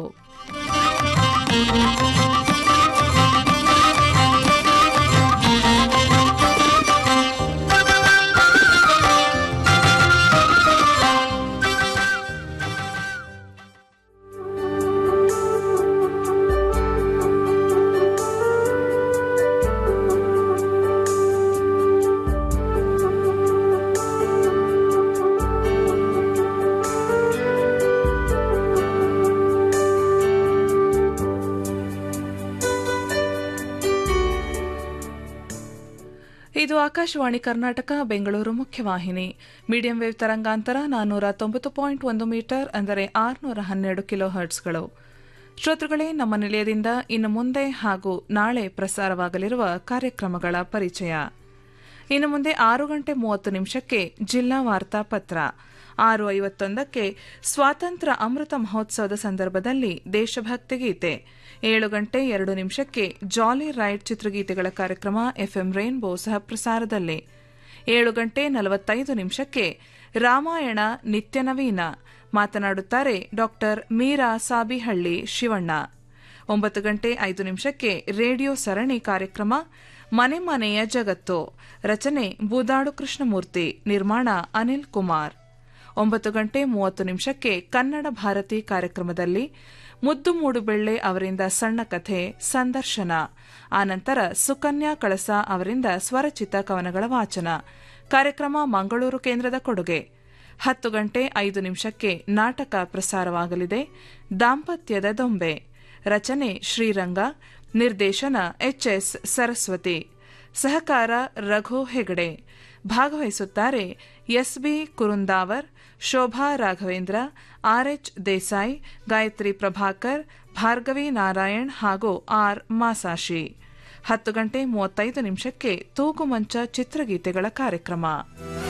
ಇದು ಆಕಾಶವಾಣಿ ಕರ್ನಾಟಕ ಬೆಂಗಳೂರು ಮುಖ್ಯವಾಹಿನಿ ಮೀಡಿಯಂ ವೇವ್ ತರಂಗಾಂತರ ನಾನ್ನೂರ ತೊಂಬತ್ತು ಪಾಯಿಂಟ್ ಒಂದು ಮೀಟರ್ ಅಂದರೆ ಆರುನೂರ ಹನ್ನೆರಡು ಕಿಲೋ ಹರ್ಟ್ಸ್ಗಳು ಶ್ರೋತೃಗಳೇ ನಮ್ಮ ನಿಲಯದಿಂದ ಇನ್ನು ಮುಂದೆ ಹಾಗೂ ನಾಳೆ ಪ್ರಸಾರವಾಗಲಿರುವ ಕಾರ್ಯಕ್ರಮಗಳ ಪರಿಚಯ ಇನ್ನು ಮುಂದೆ ಆರು ಗಂಟೆ ಮೂವತ್ತು ನಿಮಿಷಕ್ಕೆ ಜಿಲ್ಲಾ ವಾರ್ತಾ ಪತ್ರ ಆರು ಐವತ್ತೊಂದಕ್ಕೆ ಸ್ವಾತಂತ್ರ್ಯ ಅಮೃತ ಮಹೋತ್ಸವದ ಸಂದರ್ಭದಲ್ಲಿ ದೇಶಭಕ್ತಿ ಗೀತೆ ಏಳು ಗಂಟೆ ಎರಡು ನಿಮಿಷಕ್ಕೆ ಜಾಲಿ ರೈಡ್ ಚಿತ್ರಗೀತೆಗಳ ಕಾರ್ಯಕ್ರಮ ಎಫ್ಎಂ ರೈನ್ಬೋ ಸಹ ಪ್ರಸಾರದಲ್ಲಿ ಏಳು ಗಂಟೆ ನಲವತ್ತೈದು ನಿಮಿಷಕ್ಕೆ ರಾಮಾಯಣ ನಿತ್ಯ ನವೀನ ಮಾತನಾಡುತ್ತಾರೆ ಡಾಕ್ಟರ್ ಮೀರಾ ಸಾಬಿಹಳ್ಳಿ ಶಿವಣ್ಣ ಒಂಬತ್ತು ಗಂಟೆ ಐದು ನಿಮಿಷಕ್ಕೆ ರೇಡಿಯೋ ಸರಣಿ ಕಾರ್ಯಕ್ರಮ ಮನೆ ಮನೆಯ ಜಗತ್ತು ರಚನೆ ಬೂದಾಡು ಕೃಷ್ಣಮೂರ್ತಿ ನಿರ್ಮಾಣ ಅನಿಲ್ ಕುಮಾರ್ ಒಂಬತ್ತು ಗಂಟೆ ಮೂವತ್ತು ನಿಮಿಷಕ್ಕೆ ಕನ್ನಡ ಭಾರತಿ ಕಾರ್ಯಕ್ರಮದಲ್ಲಿ ಮುದ್ದು ಮೂಡುಬೆಳ್ಳೆ ಅವರಿಂದ ಸಣ್ಣ ಕಥೆ ಸಂದರ್ಶನ ಆನಂತರ ಸುಕನ್ಯಾ ಕಳಸ ಅವರಿಂದ ಸ್ವರಚಿತ ಕವನಗಳ ವಾಚನ ಕಾರ್ಯಕ್ರಮ ಮಂಗಳೂರು ಕೇಂದ್ರದ ಕೊಡುಗೆ ಹತ್ತು ಗಂಟೆ ಐದು ನಿಮಿಷಕ್ಕೆ ನಾಟಕ ಪ್ರಸಾರವಾಗಲಿದೆ ದಾಂಪತ್ಯದ ದೊಂಬೆ ರಚನೆ ಶ್ರೀರಂಗ ನಿರ್ದೇಶನ ಎಚ್ಎಸ್ ಸರಸ್ವತಿ ಸಹಕಾರ ರಘು ಹೆಗಡೆ ಭಾಗವಹಿಸುತ್ತಾರೆ ಎಸ್ಬಿ ಕುರುಂದಾವರ್ ಶೋಭಾ ರಾಘವೇಂದ್ರ ಆರ್ಎಚ್ ದೇಸಾಯಿ ಗಾಯತ್ರಿ ಪ್ರಭಾಕರ್ ಭಾರ್ಗವಿ ನಾರಾಯಣ್ ಹಾಗೂ ಆರ್ ಮಾಸಾಶಿ ಹತ್ತು ಗಂಟೆ ಮೂವತ್ತೈದು ನಿಮಿಷಕ್ಕೆ ತೂಗುಮಂಚ ಚಿತ್ರಗೀತೆಗಳ ಕಾರ್ಯಕ್ರಮ